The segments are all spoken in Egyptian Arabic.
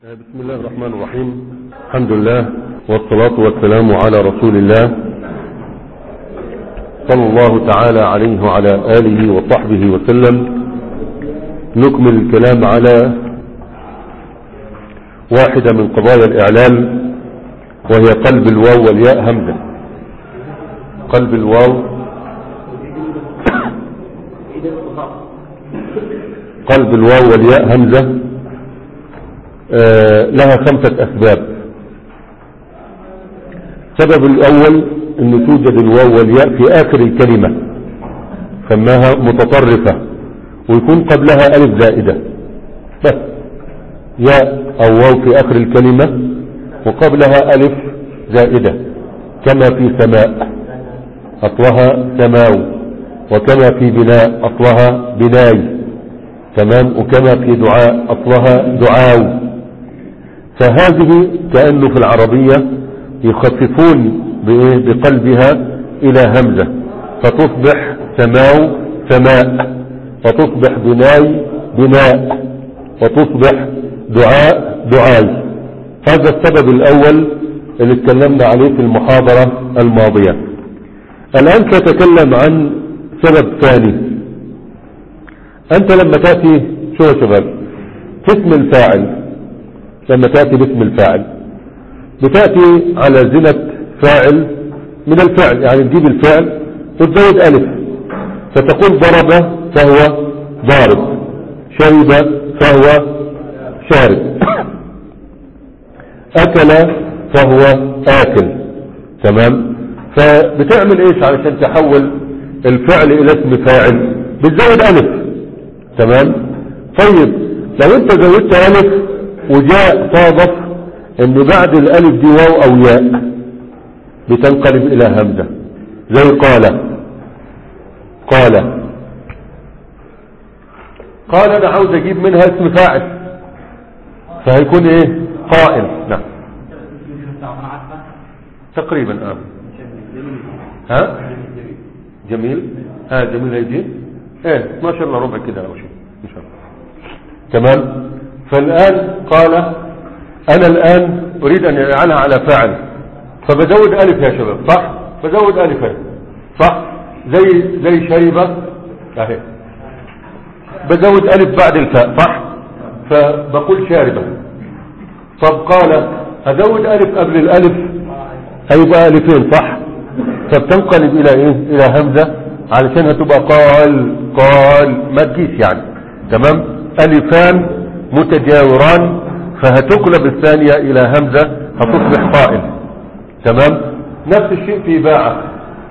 بسم الله الرحمن الرحيم الحمد لله والصلاة والسلام على رسول الله صلى الله تعالى عليه وعلى آله وصحبه وسلم نكمل الكلام على واحدة من قضايا الإعلام وهي قلب الواو والياء همزة قلب الواو قلب الواو والياء همزة آه لها خمسة أسباب السبب الأول أن توجد الواو والياء في آخر الكلمة سماها متطرفة ويكون قبلها ألف زائدة بس ياء أو واو في آخر الكلمة وقبلها ألف زائدة كما في سماء أصلها سماو وكما في بناء أصلها بناي تمام وكما في دعاء أصلها دعاو فهذه كأنه في العربية يخففون بقلبها إلى همزة فتصبح سماو سماء وتصبح بناي بناء وتصبح دعاء دعاي هذا السبب الأول اللي اتكلمنا عليه في المحاضرة الماضية الآن سأتكلم عن سبب ثاني أنت لما تأتي شو يا شباب اسم الفاعل لما تأتي باسم الفاعل بتأتي على زنة فاعل من الفعل يعني تجيب الفعل وتزود ألف فتقول ضرب فهو ضارب شرب فهو شارب أكل فهو آكل تمام فبتعمل ايش علشان تحول الفعل الى اسم فاعل بتزود ألف تمام طيب لو انت زودت ألف وجاء صادف ان بعد الالف دي واو او ياء بتنقلب الى همزة زي قال قال قال انا عاوز اجيب منها اسم فاعل فهيكون ايه قائل نعم تقريبا اه ها جميل ها جميل هيجي ايه 12 الا ربع كده او شيء ان شاء الله تمام فالآن قال أنا الآن أريد أن يجعلها على فاعل فبزود ألف يا شباب صح بزود ألف صح زي زي شربة اهي بزود ألف بعد الفاء صح فبقول شاربة طب قال أزود ألف قبل الألف هيبقى ألفين صح فبتنقلب إلى إيه إلى همزة علشان هتبقى قال قال ما تجيش يعني تمام ألفان متجاوران فهتقلب الثانية الى همزة هتصبح قائل تمام نفس الشيء في باعة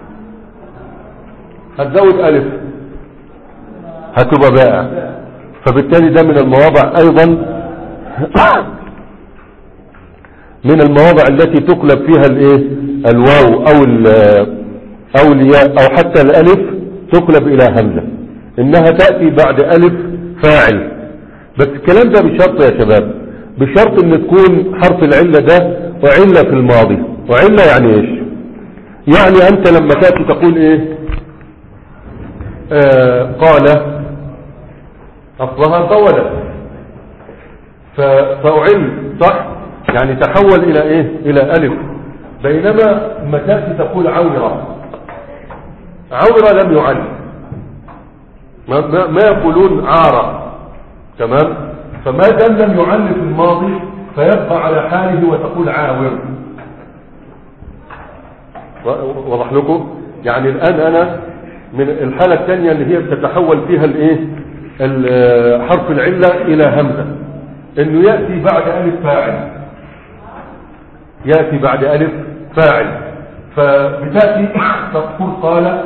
هتزود الف هتبقى بائع فبالتالي ده من المواضع ايضا من المواضع التي تقلب فيها الايه الواو او او الياء او حتى الالف تقلب الى همزة انها تأتي بعد الف فاعل بس الكلام ده بشرط يا شباب بشرط ان تكون حرف العلة ده وعلة في الماضي وعلة يعني ايش يعني انت لما تأتي تقول ايه آه قال اصلها طولت فأعل صح يعني تحول الى ايه الى الف بينما لما تأتي تقول عورة عورة لم يعل ما, ما, ما يقولون عارة تمام فما دام لم يعلف الماضي فيبقى على حاله وتقول عاور وضح لكم يعني الآن أنا من الحالة الثانية اللي هي بتتحول فيها الايه حرف العلة إلى همزة انه يأتي بعد ألف فاعل يأتي بعد ألف فاعل فبتأتي تقول قال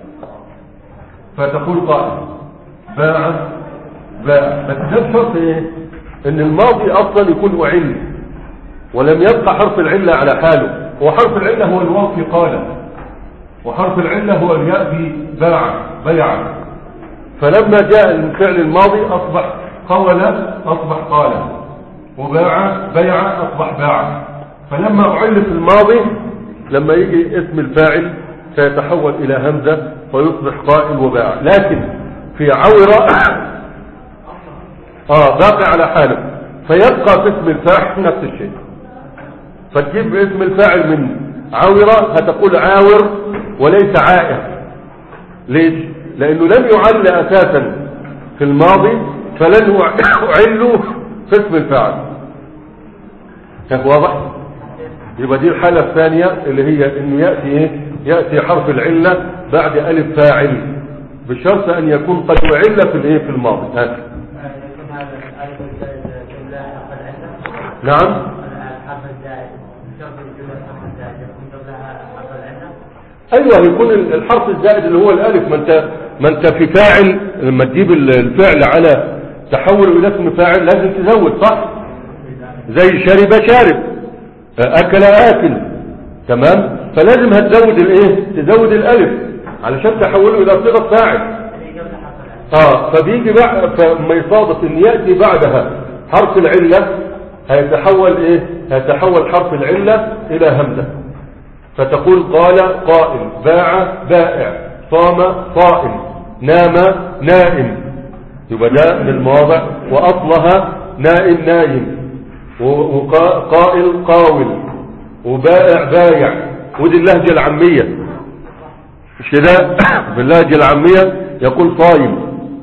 فتقول قائل باع باع بس ده بشرط ايه ان الماضي اصلا يكون اعل ولم يبقى حرف العلة على حاله وحرف العلة هو الواو في قال وحرف العلة هو الياء في باع بيع فلما جاء الفعل الماضي اصبح قول اصبح قال وباع بيع اصبح باع فلما اعل في الماضي لما يجي اسم الفاعل سيتحول الى همزة ويصبح قائل وباع لكن في عورة اه باقي على حاله فيبقى في اسم الفاعل نفس الشيء فتجيب اسم الفاعل من عاورة هتقول عاور وليس عائر ليش لانه لم يعل اساسا في الماضي فلن اعله في اسم الفاعل كان واضح يبقى دي الحالة الثانية اللي هي انه يأتي ايه يأتي حرف العلة بعد الف فاعل بشرط ان يكون قد اعل في الايه في الماضي هذا يكون هذا الألف الزائد جملة حرف العلة نعم الحرف الزائد شرط الجملة الحرف الزائد يكون قبلها حرف العلة ايوه يكون الحرف الزائد اللي هو الالف ما انت ما انت في فاعل لما تجيب الفعل على تحول الى اسم فاعل لازم تزود صح زي شرب شارب اكل اكل تمام فلازم هتزود الايه تزود الالف علشان تحوله الى صيغه فاعل اللي قبل حرف العلة اه فبيجي بعد فما يصادف ان ياتي بعدها حرف العله هيتحول ايه هيتحول حرف العله الى همزه فتقول قال قائل باع بائع صام صائم نام نائم يبقى ده من المواضع واصلها نائم نايم وقائل قاول وبائع بايع ودي اللهجه العاميه مش كده باللهجه العاميه يقول صايم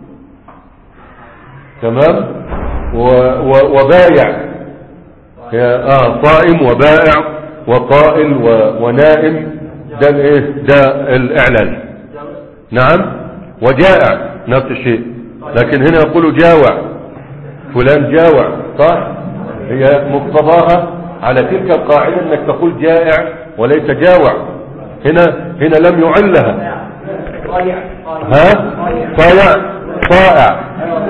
تمام و و وبايع يا- اه صائم وبائع وقائل و ونائم ده الايه ده الاعلان نعم وجائع نفس الشيء لكن هنا يقولوا جاوع فلان جاوع صح هي مقتضاها على تلك القاعدة انك تقول جائع وليس جاوع هنا هنا لم يعلها ضايع ها صايع صائع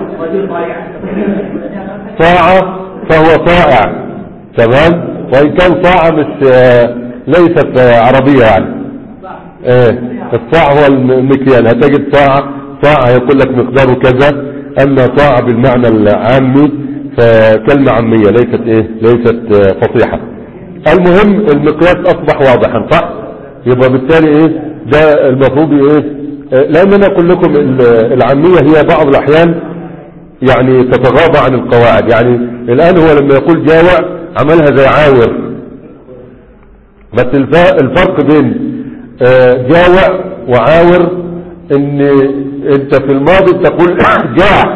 صاع فهو صائع تمام وان كان صاع مش آه، ليست آه، عربية يعني ايه الصاع هو المكيال هتجد صاع صاع يقول لك مقداره كذا اما صاع بالمعنى العامي فكلمة عامية ليست ايه ليست آه، فصيحة المهم المقياس اصبح واضحا صح يبقى بالتالي ايه ده المفروض ايه آه، لان انا اقول لكم ال- العامية هي بعض الاحيان يعني تتغاضى عن القواعد يعني الان هو لما يقول جاوع عملها زي عاور بس الف- الفرق بين آه، جاوع وعاور ان انت في الماضي تقول جاع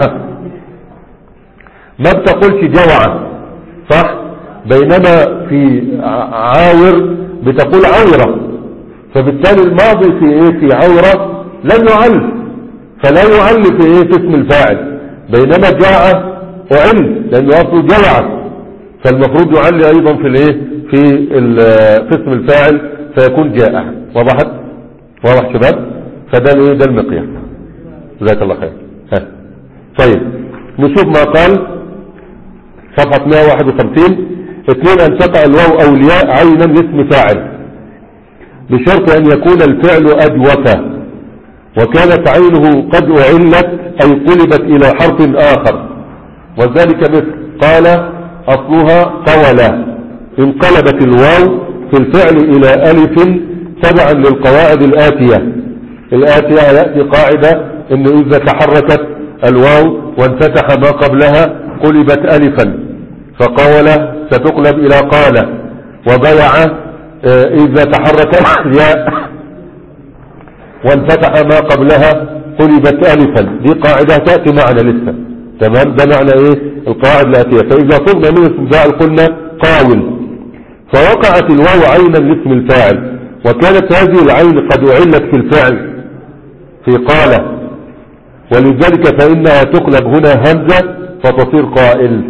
ما بتقولش جوع صح بينما في ع- عاور بتقول عورة فبالتالي الماضي في ايه في عورة لن يعل فلا يعل في ايه في اسم الفاعل بينما جاء اعل لانه اصله جوع فالمفروض يعل ايضا في الايه في ال- في اسم الفاعل فيكون جائع وضحت واضح شباب فده الايه ده المقياس جزاك الله خير ها. طيب نشوف ما قال صفحة 151 اثنين ان تقع الواو او الياء عينا لاسم فاعل بشرط ان يكون الفعل اجوف وكانت عينه قد اعلت اي قلبت الى حرف اخر وذلك مثل قال اصلها طول انقلبت الواو في الفعل الى الف تبعا للقواعد الاتية الاتية يأتي قاعدة انه اذا تحركت الواو وانفتح ما قبلها قلبت الفا فقول ستقلب الى قال وبيع آه، اذا تحرك الياء وانفتح ما قبلها قلبت الفا دي قاعدة تأتي معنا لسه تمام ده معنى ايه القواعد الاتية فاذا صرنا من اسم فاعل قلنا قاول فوقعت الواو عينا لاسم الفاعل وكانت هذه العين قد اعلت في الفعل في قال ولذلك فانها تقلب هنا همزة فتصير قائل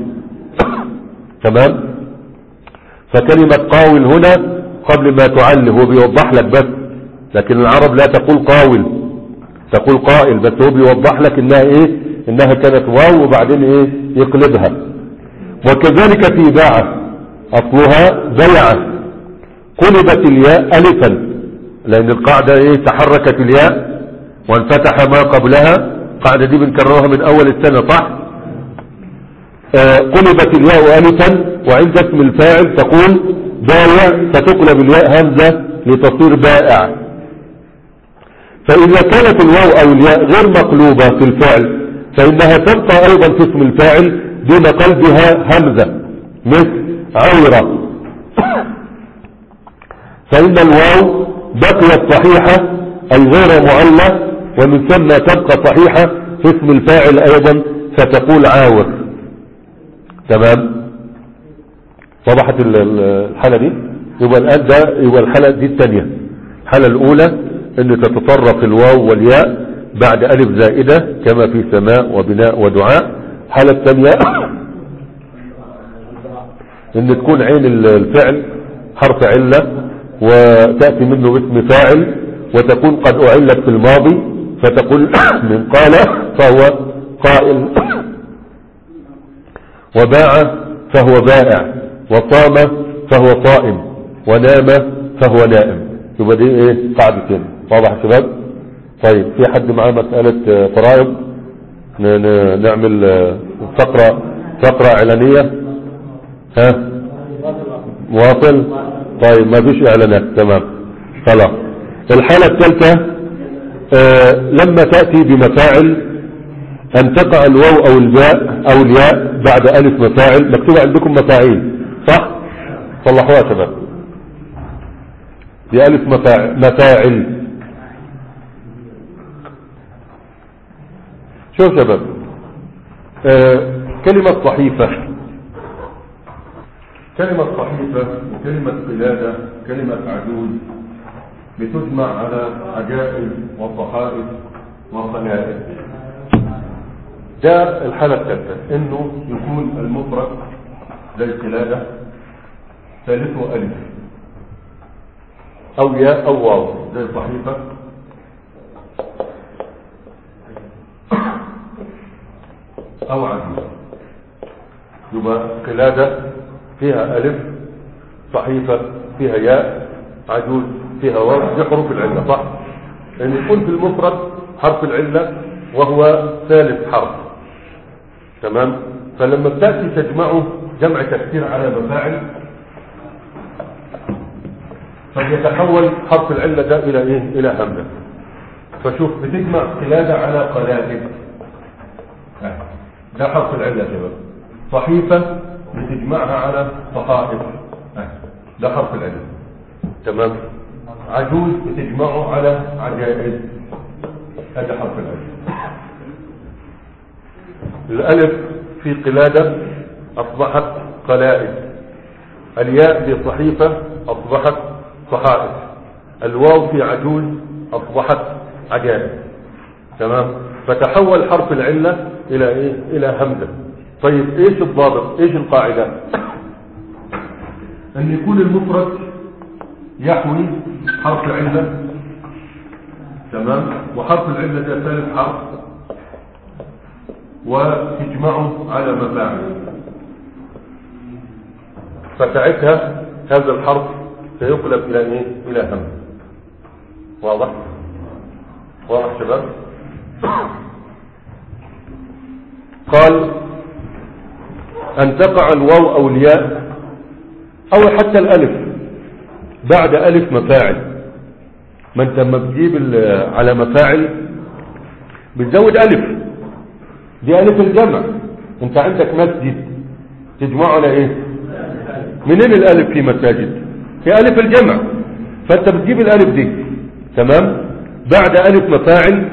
تمام فكلمة قاول هنا قبل ما تعل هو بيوضح لك بس لكن العرب لا تقول قاول تقول قائل بس هو بيوضح لك انها ايه انها كانت واو وبعدين ايه يقلبها وكذلك في باع اصلها بيع قلبت الياء الفا لان القاعدة ايه تحركت الياء وانفتح ما قبلها القاعدة دي بنكررها من اول السنة صح آه، قلبت الياء الفا وعند اسم الفاعل تقول بايع فتقلب الياء همزة لتصير بائع فإذا كانت الواو أو الياء غير مقلوبة في الفعل فإنها تبقى أيضا في اسم الفاعل دون قلبها همزة مثل عورة فإن الواو بقيت صحيحة أي غير معلة ومن ثم تبقى صحيحة في اسم الفاعل أيضا فتقول عاور تمام وضحت ال- ال- الحالة دي يبقى الآن ده يبقى الحالة دي الثانية الحالة الأولى أن تتطرق الواو والياء بعد ألف زائدة كما في سماء وبناء ودعاء الحالة الثانية أن تكون عين ال- الفعل حرف علة وتأتي منه اسم فاعل وتكون قد أعلت في الماضي فتقول من قال فهو قائل وباع فهو بائع وصام فهو صائم ونام فهو نائم يبقى دي ايه قاعدتين واضح يا شباب طيب في حد معاه مسألة آه، فرائض ن- ن- نعمل آه، فقرة فقرة اعلانية ها واصل طيب ما فيش اعلانات تمام خلاص الحالة الثالثة آه، لما تأتي بمفاعل أن تقع الواو أو الياء أو الياء بعد ألف مفاعل مكتوبة عندكم مفاعيل صح؟ صلحوها يا شباب دي ألف مفاعل, مفاعل. شوف يا شباب آه كلمة صحيفة كلمة صحيفة وكلمة قلادة كلمة عجوز بتجمع على عجائز وصحائف وخلائق ده الحالة الثالثة انه يكون المفرد زي القلادة ثالثه ألف أو ياء أو واو زي الصحيفة أو عجوز يبقى قلادة فيها ألف صحيفة فيها ياء عجوز فيها واو دي حروف العلة صح؟ لأن يكون في المفرد حرف العلة وهو ثالث حرف تمام؟ فلما تأتي تجمعه جمع تكسير على مفاعل فيتحول حرف العلة ده إلى إيه؟ إلى همزة فشوف بتجمع قلادة على قلائد آه. ده حرف العلة يا شباب صحيفة بتجمعها على صحائف آه. ده حرف العلة تمام عجوز بتجمعه على عجائز هذا حرف العلة الألف في قلادة أصبحت قلائد الياء بصحيفة أصبحت صحائف الواو في عجوز أصبحت عجائز تمام فتحول حرف العلة إلى إيه؟ إلى همزة طيب إيش الضابط إيش القاعدة أن يكون المفرد يحوي حرف علة تمام وحرف العلة ده ثالث حرف وتجمعه على مفاعل فساعتها هذا الحرف سيقلب الى ايه الى هم واضح واضح شباب قال ان تقع الواو او الياء او حتى الالف بعد الف مفاعل ما انت لما بتجيب ال- على مفاعل بتزود الف دي الف الجمع انت عندك مسجد تجمعه على ايه منين الالف في مساجد في الف الجمع فانت بتجيب الالف دي تمام بعد الف مفاعل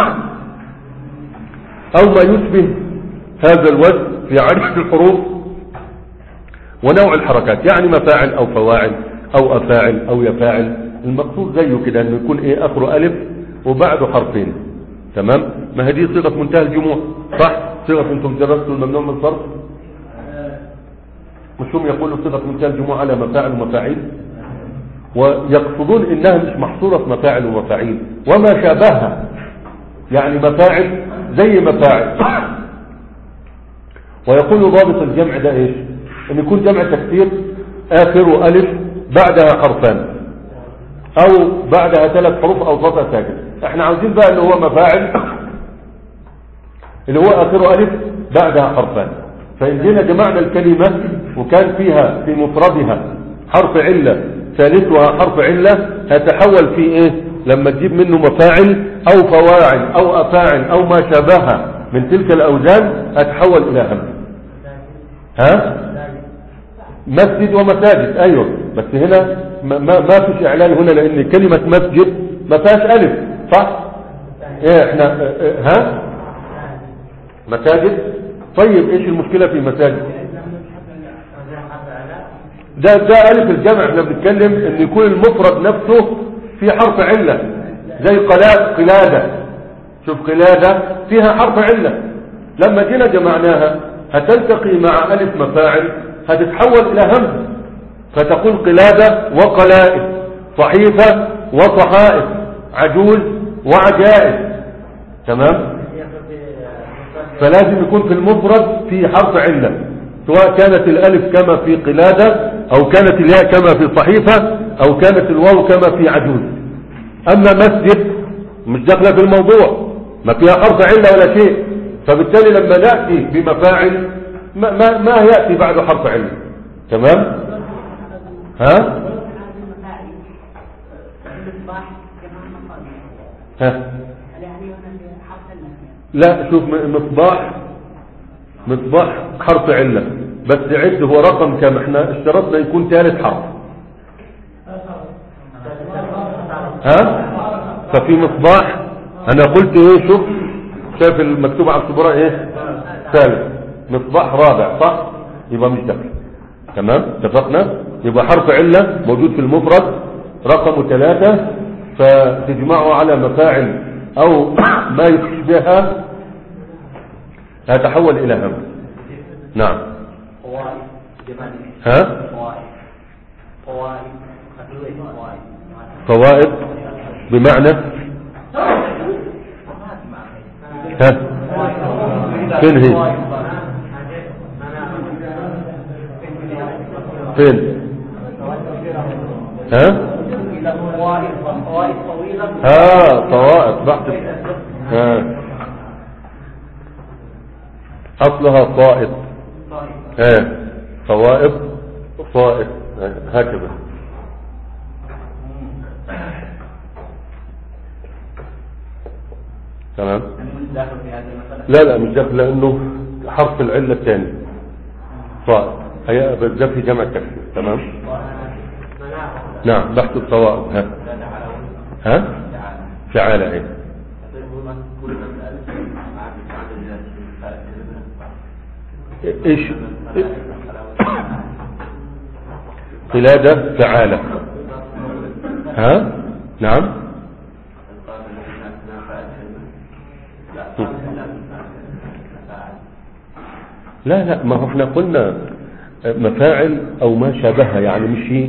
او ما يشبه هذا الوزن في عدد الحروف ونوع الحركات يعني مفاعل او فواعل او افاعل او يفاعل المقصود زيه كده انه يكون ايه اخره الف وبعده حرفين تمام ما هذه صيغه منتهى الجموع صح صيغه انتم درستوا الممنوع من الصرف مش هم يقولوا صيغه منتهى الجموع على مفاعل ومفاعيل ويقصدون انها مش محصوره في مفاعل ومفاعيل وما شابهها يعني مفاعل زي مفاعل ويقول ضابط الجمع ده ايش ان يكون جمع تكسير اخره الف بعدها حرفان او بعدها ثلاث حروف او ضغط ساكن احنا عاوزين بقى اللي هو مفاعل اللي هو اخره الف بعدها حرفان فان جينا جمعنا الكلمة وكان فيها في مفردها حرف علة ثالثها حرف علة هتحول في ايه لما تجيب منه مفاعل او فواعل او افاعل او ما شابهها من تلك الاوزان هتحول الى همزة ها مسجد ومساجد ايوه بس هنا ما, ما ما فيش اعلان هنا لان كلمة مسجد ما فيهاش الف صح ايه احنا اه، اه، ها مساجد طيب ايش المشكلة في مساجد ده ده الف الجمع احنا بنتكلم ان يكون المفرد نفسه في حرف علة زي قلا- قلادة شوف قلادة فيها حرف علة لما جينا جمعناها هتلتقي مع الف مفاعل هتتحول الى همزة فتقول قلادة وقلائد صحيفة وصحائف عجوز وعجائز تمام فلازم يكون في المفرد في حرف علة سواء كانت الالف كما في قلادة او كانت الياء كما في صحيفة او كانت الواو كما في عجوز اما مسجد مش داخله في الموضوع ما فيها حرف علة ولا شيء فبالتالي لما نأتي بمفاعل ما, ما, ما يأتي بعد حرف علة تمام ها ها لا شوف م- مصباح مصباح حرف علة بس عد هو رقم كم احنا اشترطنا يكون ثالث حرف ها ففي مصباح انا قلت ايه شوف شايف المكتوب على السبوره ايه ثالث مصباح رابع صح يبقى مش داخل تمام اتفقنا يبقى حرف علة موجود في المفرد رقم ثلاثة فتجمعه على مفاعل او ما يشبهها هتحول الى هم نعم قوائد جمال ها قوائد قوائد خطوة قوائد فوائد بمعنى ها فين هي فين ها قوائد قوائد طويلة ها طوائف بحث ها اصلها طائف ها طوائف طائف هكذا تمام داخل في هذه المسألة لا لا مش داخل لانه حرف العله الثاني طائف هي بس ده في جمع تكسير تمام نعم بحث الطوائف ها ها فعالة ايه ايش قلادة فعالة ها نعم لا لا ما هو احنا قلنا مفاعل او ما شابهها يعني مش هي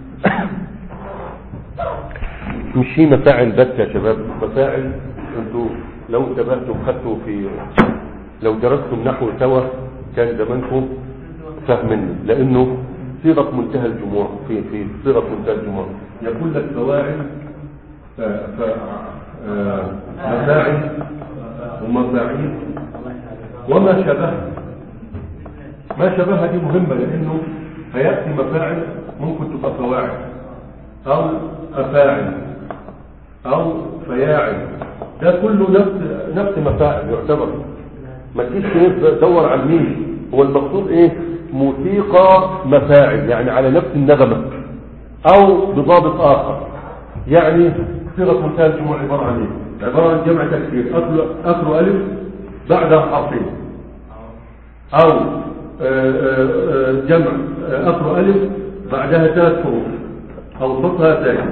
مش هي مفاعل بس يا شباب مفاعل انتوا لو انتبهتوا خدتوا في لو درستم نحو سوا كان زمانكم فاهمني لانه صيغه منتهى الجموع في في صيغه منتهى الجموع يقول لك فواعل ف- ف- آه، مفاعل ومفاعيل وما شابهها ما شابهها دي مهمة لأنه هيأتي مفاعل ممكن تبقى فواعل أو أفاعل أو فياعل ده كله نفس نفس مفاعل يعتبر ما تجيش تدور على مين هو المقصود ايه موسيقى مفاعل يعني على نفس النغمة او بضابط اخر يعني صيغة منتهى الجموع عبارة عن ايه عبارة عن جمع تكسير اخر اخر الف بعدها حرفين او آه، آه، آه، جمع آه، اخر الف بعدها ثلاث حروف او صوتها ساكن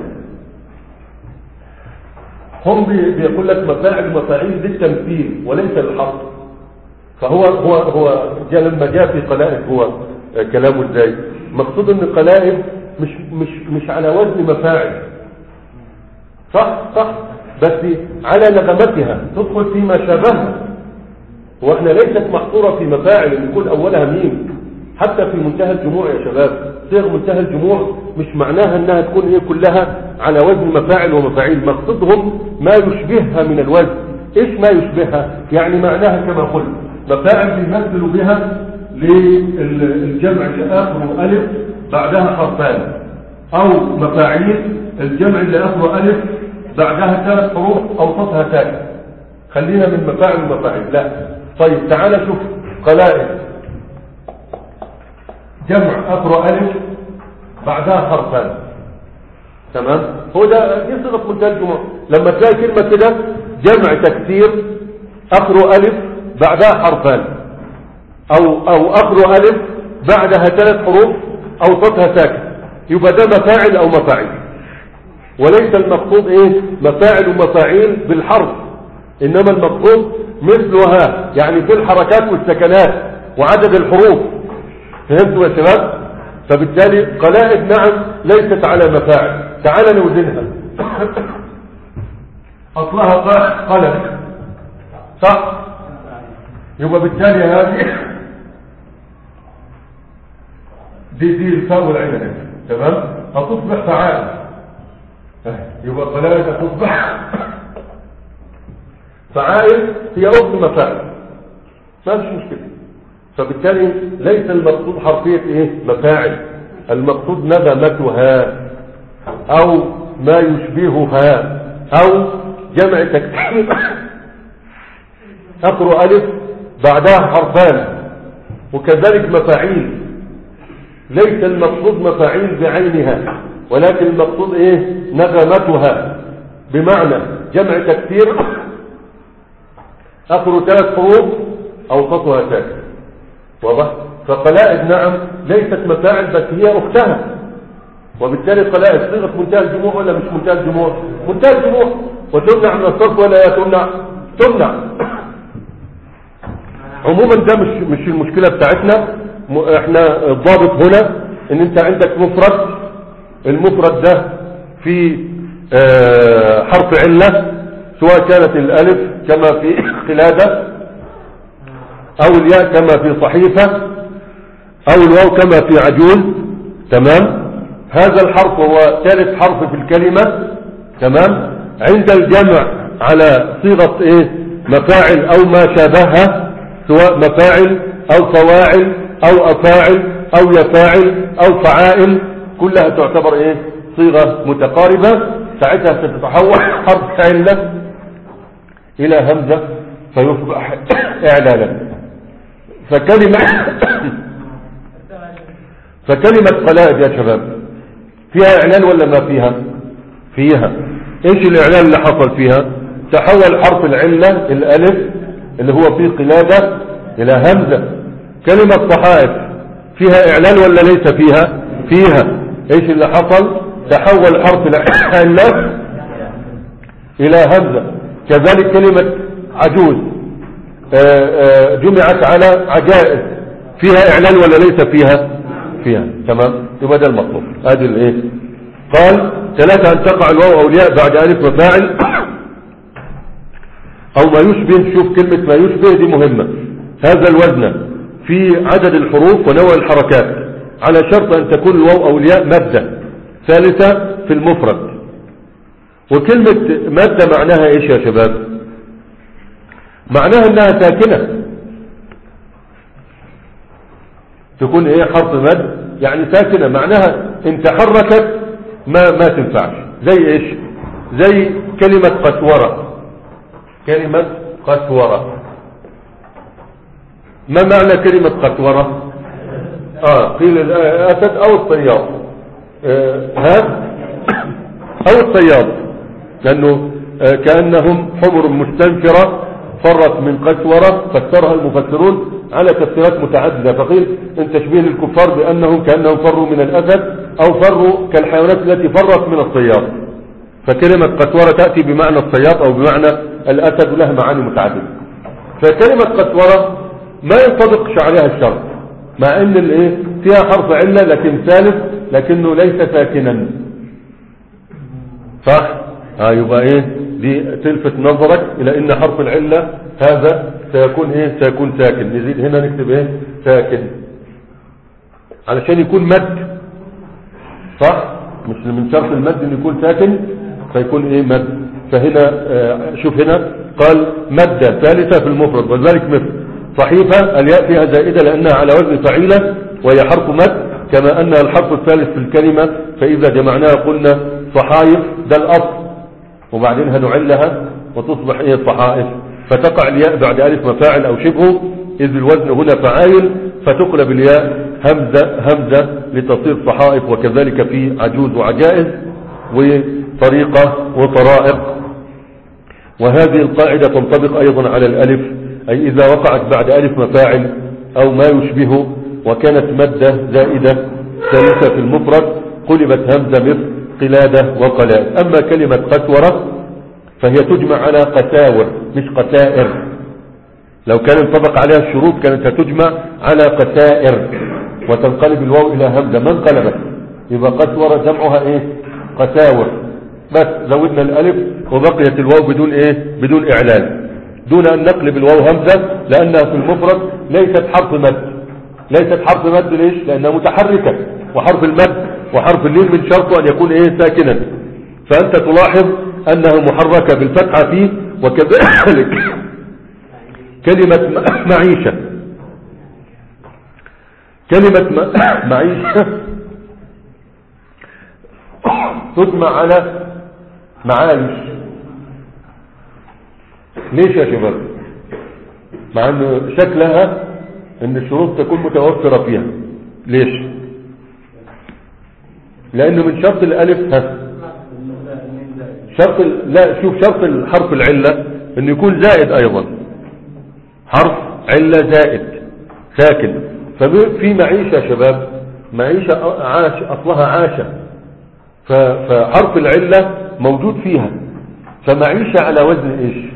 هم بي- بيقول لك مفاعل ومفاعيل للتمثيل وليس للحصر فهو هو هو جاء لما جاء في قلائد هو آه، كلامه ازاي مقصود ان قلائد مش مش مش على وزن مفاعل صح صح بس على نغمتها تدخل فيما شابهها واحنا ليست محصورة في مفاعل ان يكون اولها ميم حتى في منتهى الجموع يا شباب صيغ منتهى الجموع مش معناها انها تكون ايه كلها على وزن مفاعل ومفاعيل مقصدهم ما يشبهها من الوزن ايش ما يشبهها يعني معناها كما قلت مفاعل بيمثل بها للجمع اللي اخره الف بعدها حرفان او مفاعيل الجمع اللي اخره الف بعدها ثلاث حروف اوسطها ساكن خلينا من مفاعل ومفاعيل لا طيب تعال شوف قلائد جمع اخر الف بعدها حرفان تمام هو ده دي صيغه منتهى الجموع لما تلاقي كلمه كده جمع تكسير اخر الف بعدها حرفان او او اخر الف بعدها ثلاث حروف اوسطها ساكن يبقى ده مفاعل او مفاعيل وليس المقصود ايه مفاعل ومفاعيل بالحرف انما المقصود مثلها يعني في الحركات والسكنات وعدد الحروف فهمتوا يا شباب فبالتالي قلائد نعم ليست على مفاعل تعال نوزنها اصلها ق- قلم صح يبقى بالتالي هذه دي دي الفاء والعين هنا. تمام هتصبح فعال يبقى قلائد تصبح فعائل هي أخت مفاعل ما فيش مشكلة فبالتالي ليس المقصود حرفية ايه مفاعل المقصود ندمتها او ما يشبهها او جمع تكتيب اخر الف بعدها حرفان وكذلك مفاعيل ليس المقصود مفاعيل بعينها ولكن المقصود ايه نغمتها بمعنى جمع تكثير اخر ثلاث حروف اوسطها ساكن واضح فقلائد نعم ليست مفاعل بس هي اختها وبالتالي قلائد صيغه منتهى الجموع ولا مش منتهى الجموع منتهى الجموع وتمنع من الصرف ولا لا تمنع تمنع عموما ده مش مش المشكله بتاعتنا م- احنا الضابط هنا ان انت عندك مفرد المفرد ده في آه، حرف عله سواء كانت الالف كما في خلاده او الياء كما في صحيفه او الواو كما في عجول تمام هذا الحرف هو ثالث حرف في الكلمه تمام عند الجمع على صيغه ايه مفاعل او ما شابهها سواء مفاعل او فواعل او افاعل او يفاعل او فعائل كلها تعتبر ايه صيغة متقاربة ساعتها ستتحول حرف علة الى همزة فيصبح اعلالا فكلمة فكلمة قلائد يا شباب فيها اعلان ولا ما فيها فيها ايش الاعلان اللي حصل فيها تحول حرف العلة الالف اللي هو فيه قلادة الى همزة كلمة صحائف فيها اعلان ولا ليس فيها فيها ايش اللي حصل تحول حرف العلة الى همزة كذلك كلمة عجوز آه، آه، جمعت على عجائز فيها اعلان ولا ليس فيها فيها تمام يبقى ده المطلوب هذه الايه قال ثلاثة ان تقع الواو او الياء بعد الف مفاعل او ما يشبه شوف كلمة ما يشبه دي مهمة هذا الوزن في عدد الحروف ونوع الحركات على شرط ان تكون الواو او الياء مادة ثالثة في المفرد وكلمة مادة معناها ايش يا شباب معناها انها ساكنة تكون ايه حرف مد يعني ساكنة معناها ان تحركت ما ما تنفعش زي ايش زي كلمة قسورة كلمة قسورة ما معنى كلمة قسورة اه قيل الاسد او الصياد آه ها او الصياد لانه آه كأنهم حمر مستنفرة فرت من قسورة فسرها المفسرون على تفسيرات متعددة فقيل ان تشبيه الكفار بانهم كأنهم فروا من الاسد او فروا كالحيوانات التي فرت من الصياد فكلمة قسورة تأتي بمعنى الصياد او بمعنى الاسد ولها معاني متعددة فكلمة قسورة ما ينطبقش عليها الشرط مع ان الايه فيها حرف علة لكن ثالث لكنه ليس ساكنا صح اه يبقى ايه دي تلفت نظرك الى ان حرف العلة هذا سيكون ايه سيكون ساكن نزيد هنا نكتب ايه ساكن علشان يكون مد صح مش من شرط المد ان يكون ساكن فيكون ايه مد فهنا آه شوف هنا قال مادة ثالثة في المفرد وذلك مثل صحيفة الياء فيها زائدة لأنها على وزن فعيلة وهي حرف مد كما أنها الحرف الثالث في الكلمة فإذا جمعناها قلنا صحائف ده الأصل وبعدين هنعلها وتصبح هي الصحائف فتقع الياء بعد ألف مفاعل أو شبهه إذ الوزن هنا فعايل فتقلب الياء همزة همزة لتصير صحائف وكذلك في عجوز وعجائز وطريقة وطرائق وهذه القاعدة تنطبق أيضا على الألف أي إذا وقعت بعد ألف مفاعل أو ما يشبهه وكانت مادة زائدة ثالثة في المفرد قلبت همزة مثل قلادة وقلائد أما كلمة قسورة فهي تجمع على قساور مش قسائر لو كان انطبق عليها الشروط كانت هتجمع على قسائر وتنقلب الواو إلى همزة ما انقلبت يبقى قسورة جمعها ايه قساور بس زودنا الألف وبقيت الواو بدون ايه بدون إعلان دون أن نقلب الواو همزة لأنها في المفرد ليست حرف مد ليست حرف مد ليش لأنها متحركة وحرف المد وحرف اللين من شرطه أن يكون ايه ساكنا فأنت تلاحظ أنها محركة بالفتحة فيه وكذلك كلمة م- معيشة كلمة م- معيشة تجمع على معايش ليش يا شباب مع ان شكلها ان الشروط تكون متوفرة فيها ليش لانه من شرط الالف ها شرط ال- لا شوف شرط الحرف العلة انه يكون زائد ايضا حرف علة زائد ساكن ففي معيشة يا شباب معيشة عاش اصلها عاشة ف- فحرف العلة موجود فيها فمعيشة على وزن ايش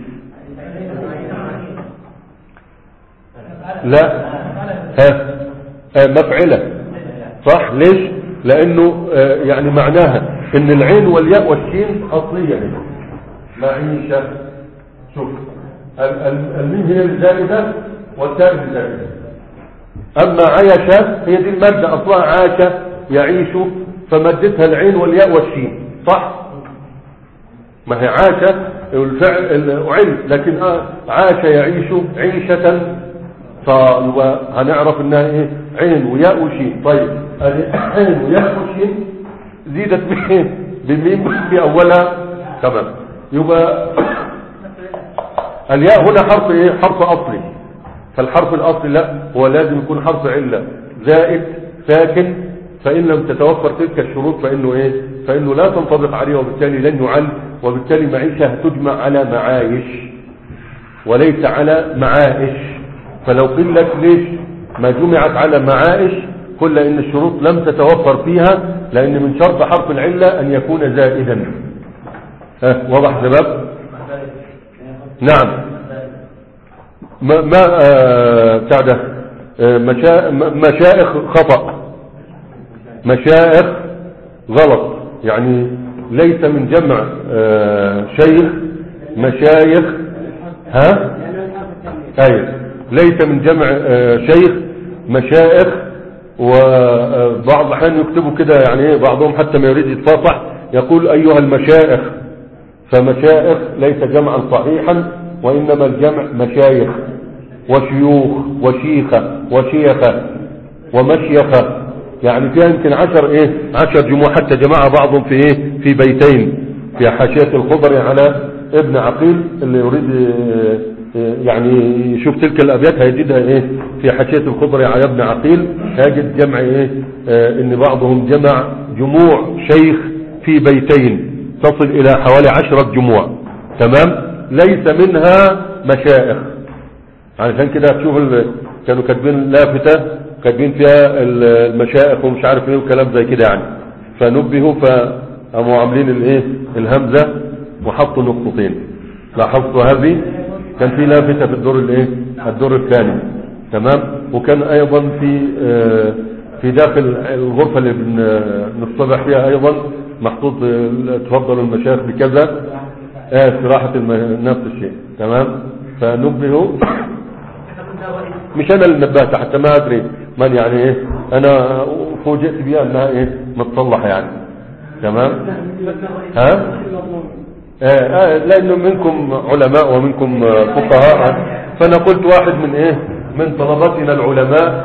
لا ها آه، مفعلة صح ليش لانه آه، يعني معناها ان العين والياء والشين اصلية هنا. معيشة شوف ال- ال- الميم هي الزائدة والتاء الزائدة اما عيشة هي دي المادة اصلها عاش يعيش فمدتها العين والياء والشين صح ما هي عاش الفعل العل لكن آه، عاش يعيش عيشة فهنعرف انها ايه عين وياء وشين طيب ادي عين وياء وشين زيدت بايه بميم في اولها تمام يبقى الياء هنا حرف ايه حرف اصلي فالحرف الاصلي لا هو لازم يكون حرف علة زائد ساكن فان لم تتوفر تلك الشروط فانه ايه فانه لا تنطبق عليه وبالتالي لن يعل وبالتالي معيشة تجمع على معايش وليس على معائش فلو قيل لك ليش ما جمعت على معائش قل ان الشروط لم تتوفر فيها لان من شرط حرف العلة ان يكون زائدا ها واضح شباب نعم ما ما آه، بتاع ده آه، مشا- م- مشائخ خطأ مشائخ غلط يعني ليس من جمع آه، شيخ مشايخ ها ايوه ليس من جمع آه، شيخ مشائخ وبعض الاحيان يكتبوا كده يعني ايه بعضهم حتى ما يريد يتفاصح يقول ايها المشائخ فمشائخ ليس جمعا صحيحا وانما الجمع مشايخ وشيوخ وشيخة وشيخة ومشيخة يعني فيها يمكن عشر ايه عشر جموع حتى جماعة بعضهم في ايه في بيتين في حاشية الخضر على ابن عقيل اللي يريد آه، آه، يعني يشوف تلك الابيات هيجدها ايه في حاشية الخضر على ابن عقيل هيجد جمع ايه آه، ان بعضهم جمع جموع شيخ في بيتين تصل الى حوالي عشرة جموع تمام ليس منها مشائخ علشان كده هتشوف ال... كانوا كاتبين لافتة كاتبين فيها ال- المشائخ ومش عارف ايه وكلام زي كده يعني فنبهوا فقاموا عاملين الايه الهمزة وحطوا نقطتين لاحظتوا هذه كان في لافتة في الدور الايه الدور الثاني تمام وكان ايضا في آه، في داخل الغرفة اللي بن- بنصطبح فيها ايضا محطوط آه، تفضلوا المشايخ بكذا آه استراحة الم... نفس الشيء تمام فنبهوا مش انا اللي نبهت حتى ما ادري من يعني ايه انا فوجئت بها انها ايه متصلحة يعني تمام ها آه آه لانه منكم علماء ومنكم آه، فقهاء فانا قلت واحد من ايه من طلبتنا العلماء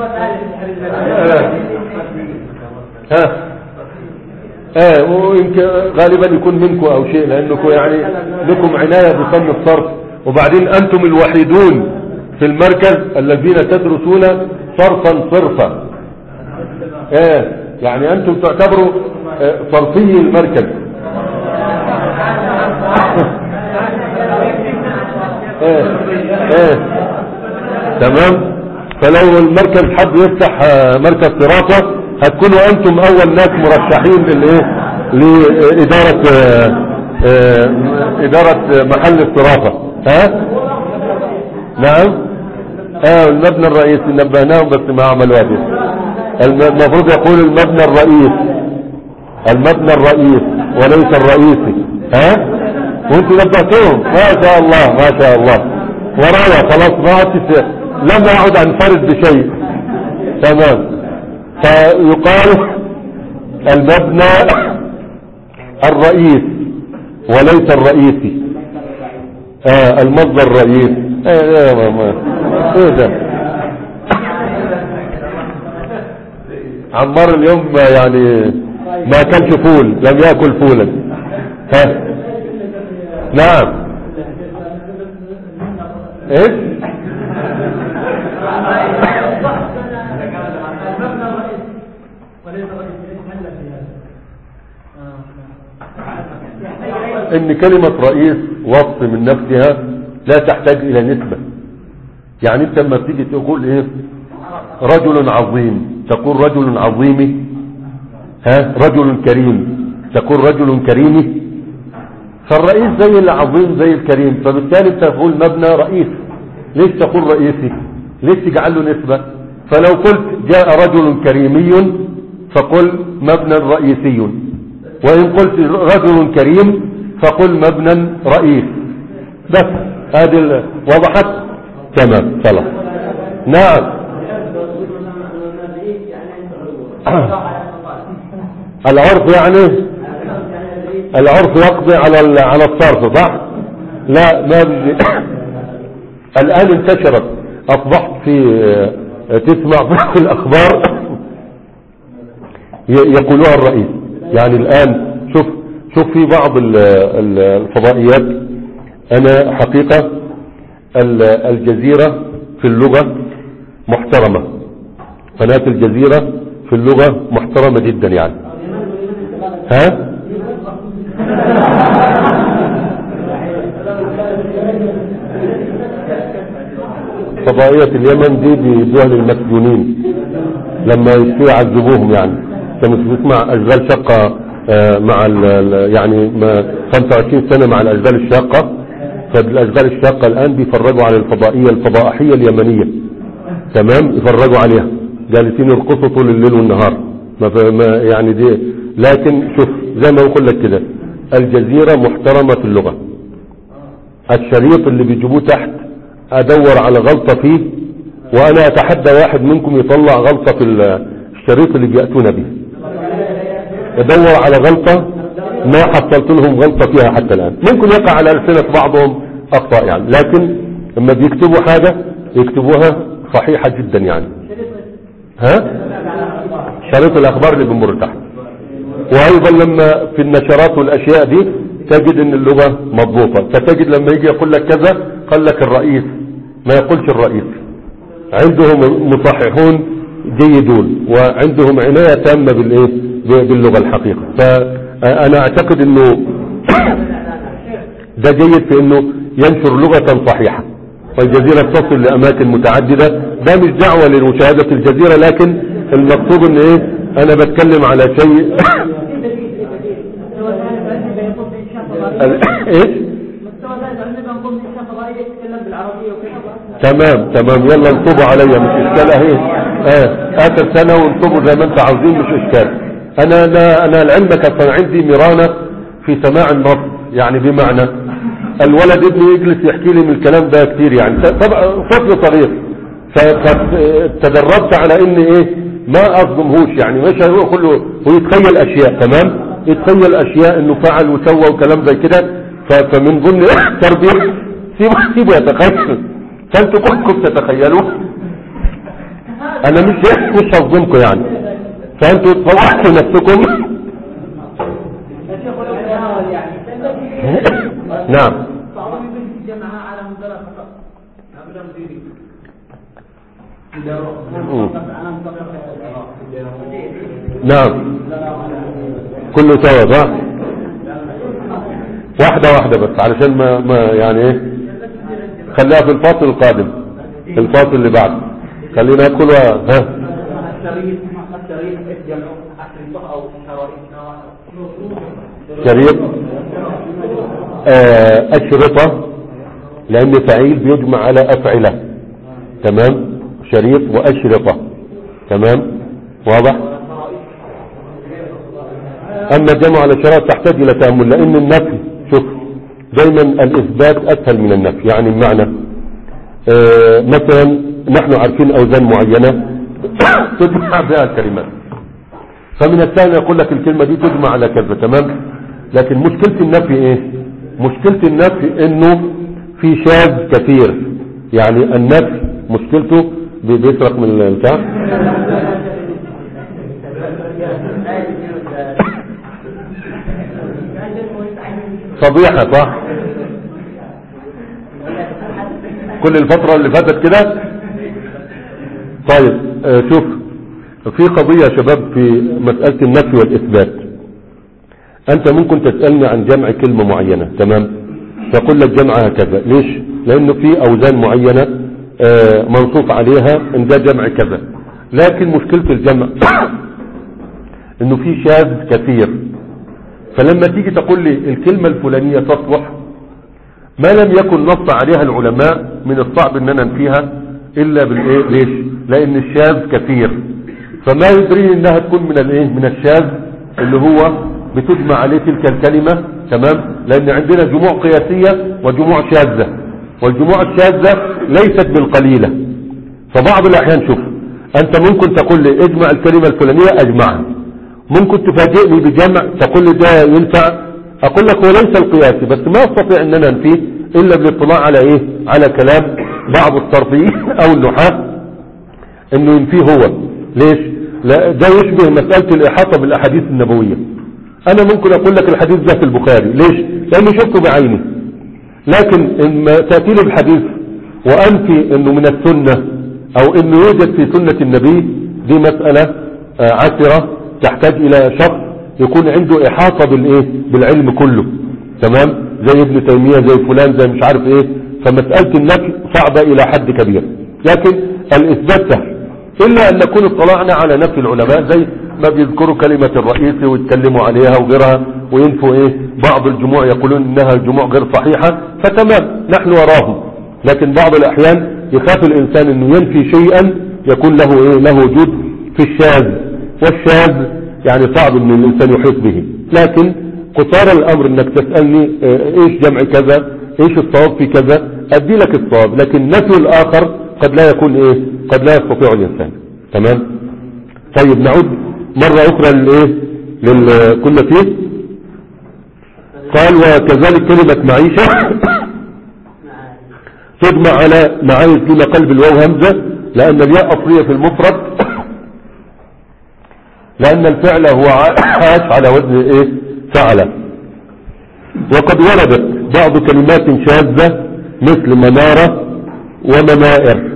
ها اه ويمكن غالبا يكون منكم او شيء لانكم يعني لكم عناية بفن الصرف وبعدين انتم الوحيدون في المركز الذين تدرسون صرفا صرفا ايه يعني انتم تعتبروا آه، صرفي المركز ايه ايه تمام فلو المركز حب يفتح آه، مركز صرافة هتكونوا انتم اول ناس مرشحين للايه لادارة آه، آه، ادارة محل الصرافة ها نعم اه المبنى الرئيسي نبهناهم بس ما عملوا هذه الم- المفروض يقول المبنى الرئيس المبنى الرئيس وليس الرئيسي ها وانتوا نبهتوهم ما شاء الله ما شاء الله ورايا خلاص ما عدت لم اعد انفرد بشيء تمام فيقال المبنى الرئيس وليس الرئيسي آه المصدر الرئيس ايه ايه ما ما ايه ده عمار اليوم يعني ما كانش فول لم ياكل فولا ها نعم ايش المبنى الرئيس وليس الرئيس ليس محلا في هذا آه. ان كلمة رئيس وصف من نفسها لا تحتاج الى نسبة يعني انت لما بتيجي تقول ايه رجل عظيم تقول رجل عظيم ها رجل كريم تقول رجل كريم فالرئيس زي العظيم زي الكريم فبالتالي انت تقول مبنى رئيس ليش تقول رئيسي ليش تجعل له نسبة فلو قلت جاء رجل كريمي فقل مبنى رئيسي وإن قلت رجل كريم فقل مبنى رئيس بس هذه ال- وضحت تمام خلاص نعم العرف يعني العرف يقضي على ال- على الصرف صح لا ما بيجي الآن انتشرت أصبحت في تسمع في الأخبار ي- يقولوها الرئيس يعني الآن شوف شوف في بعض ال- ال- الفضائيات أنا حقيقة ال- الجزيرة في اللغة محترمة قناة الجزيرة في اللغة محترمة جدا يعني ها فضائية اليمن دي بيدوها للمسجونين لما يشتوا يعذبوهم يعني كانوا تسمع أشغال شقة آه، مع ال ال- يعني ما 25 سنة مع الأشغال الشاقة فالأشغال الشاقة الآن بيفرجوا على الفضائية الفضائحية اليمنية تمام يفرجوا عليها جالسين يرقصوا طول الليل والنهار ما ف- ما يعني دي لكن شوف زي ما بقول لك كده الجزيرة محترمة في اللغة الشريط اللي بيجيبوه تحت ادور على غلطة فيه وانا اتحدى واحد منكم يطلع غلطة في ال- الشريط اللي بيأتون به ادور على غلطة ما حصلت لهم غلطة فيها حتى الان ممكن يقع على ألسنة بعضهم اخطاء يعني لكن لما بيكتبوا حاجة يكتبوها صحيحة جدا يعني ها شريط الاخبار اللي بنمر تحت وايضا لما في النشرات والاشياء دي تجد ان اللغة مضبوطة فتجد لما يجي يقول لك كذا قال لك الرئيس ما يقولش الرئيس عندهم مصححون جيدون وعندهم عناية تامة بالايه ب- باللغة الحقيقة فانا اعتقد انه ده جيد في انه ينشر لغة صحيحة والجزيرة تصل لاماكن متعددة ده مش دعوة لمشاهدة الجزيرة لكن المقصود ان ايه انا بتكلم على شيء مستوى ثالث عندنا يقوم بإنشاء فضائية ال- ايش مستوى ثالث عندنا نقوم بإنشاء فضائية يتكلم بالعربية وكذا تمام تمام يلا انصبوا عليا مش اشكال اهي اه اخر سنة وانصبوا زي ما انت عاوزين مش اشكال انا انا انا لعلمك اصلا عندي مرانة في سماع النص يعني بمعنى الولد ابني يجلس يحكي لي من الكلام ده كتير يعني طبعا طفل صغير فتدربت على ان ايه ما اصدمهوش يعني مش هو كله هو يتخيل اشياء تمام يتخيل اشياء انه فعل وسوى وكلام زي كده ف- فمن ضمن التربية سيبوا سيبوا يتخيل فانتوا كلكم تتخيلوا انا مش مش هظلمكم يعني فانتوا تطوعوا نفسكم الشيخ ولو يعني نعم بعضهم يمكن جمعها على مدرسة فقط لا بلا مديرين مم. نعم كله سوا صح واحدة واحدة بس علشان ما, ما يعني ايه خليها في الفاصل القادم في الفاصل اللي بعد خلينا ندخل و- ها الشريط الشريط جمع أشرطة أو شرائط شريط آه، أشرطة لأن فعيل بيجمع على أفعلة تمام شريط وأشرطة تمام واضح أما جمع على شرائط تحتاج إلى تأمل لأن النفي شوف دايما الإثبات أسهل من النفي يعني المعنى آه، مثلا نحن عارفين أوزان معينة تجمع بها الكلمات فمن السهل يقول لك الكلمة دي تجمع على كذا تمام لكن مشكلة النفي ايه مشكلة النفي انه في شاذ كثير يعني النفي مشكلته بي- بيسرق من البتاع فضيحة صح كل الفترة اللي فاتت كده طيب آه، شوف في قضية يا شباب في مسألة النفي والإثبات أنت ممكن تسألني عن جمع كلمة معينة تمام فأقول لك جمعها كذا ليش لأنه في أوزان معينة آه، منصوص عليها إن ده جمع كذا لكن مشكلة الجمع إنه في شاذ كثير فلما تيجي تقول لي الكلمة الفلانية تصلح ما لم يكن نص عليها العلماء من الصعب ان انا انفيها الا بالايه ليش لان الشاذ كثير فما يدري انها تكون من الايه من الشاذ اللي هو بتجمع عليه تلك الكلمة تمام لان عندنا جموع قياسية وجموع شاذة والجموع الشاذة ليست بالقليلة فبعض الاحيان شوف انت ممكن تقول لي اجمع الكلمة الفلانية اجمعها ممكن تفاجئني بجمع تقول لي ده ينفع اقول لك هو ليس القياسي بس ما استطيع ان انا انفيه الا بالاطلاع على ايه على كلام بعض الصرفيين او النحاة انه ينفيه هو ليش لا ده يشبه مسألة الاحاطة بالاحاديث النبوية انا ممكن اقول لك الحديث ده في البخاري ليش لاني شفته بعيني لكن اما تأتي لي بحديث وانفي انه من السنة او انه يوجد في سنة النبي دي مسألة آه، عسرة تحتاج الى شخص يكون عنده احاطة بالايه بالعلم كله تمام زي ابن تيمية زي فلان زي مش عارف ايه فمسألة النفي صعبة الى حد كبير لكن الاثبات سهل الا ان نكون اطلعنا على نفي العلماء زي ما بيذكروا كلمة الرئيس ويتكلموا عليها وغيرها وينفوا ايه بعض الجموع يقولون انها جموع غير صحيحة فتمام نحن وراهم لكن بعض الاحيان يخاف الانسان انه ينفي شيئا يكون له ايه له وجود في الشاذ والشاذ يعني صعب ان الانسان يحيط به لكن قصار الامر انك تسألني آه، ايش جمع كذا ايش الصواب في كذا ادي لك الصواب لكن نفي الاخر قد لا يكون ايه قد لا يستطيع الانسان تمام طيب نعود مرة اخرى للايه للكل فيه قال وكذلك كلمة معيشة تجمع على معايش دون قلب الواو همزة لأن الياء أصلية في المفرد لأن الفعل هو عاش على وزن إيه فعل وقد وردت بعض كلمات شاذة مثل منارة ومنائر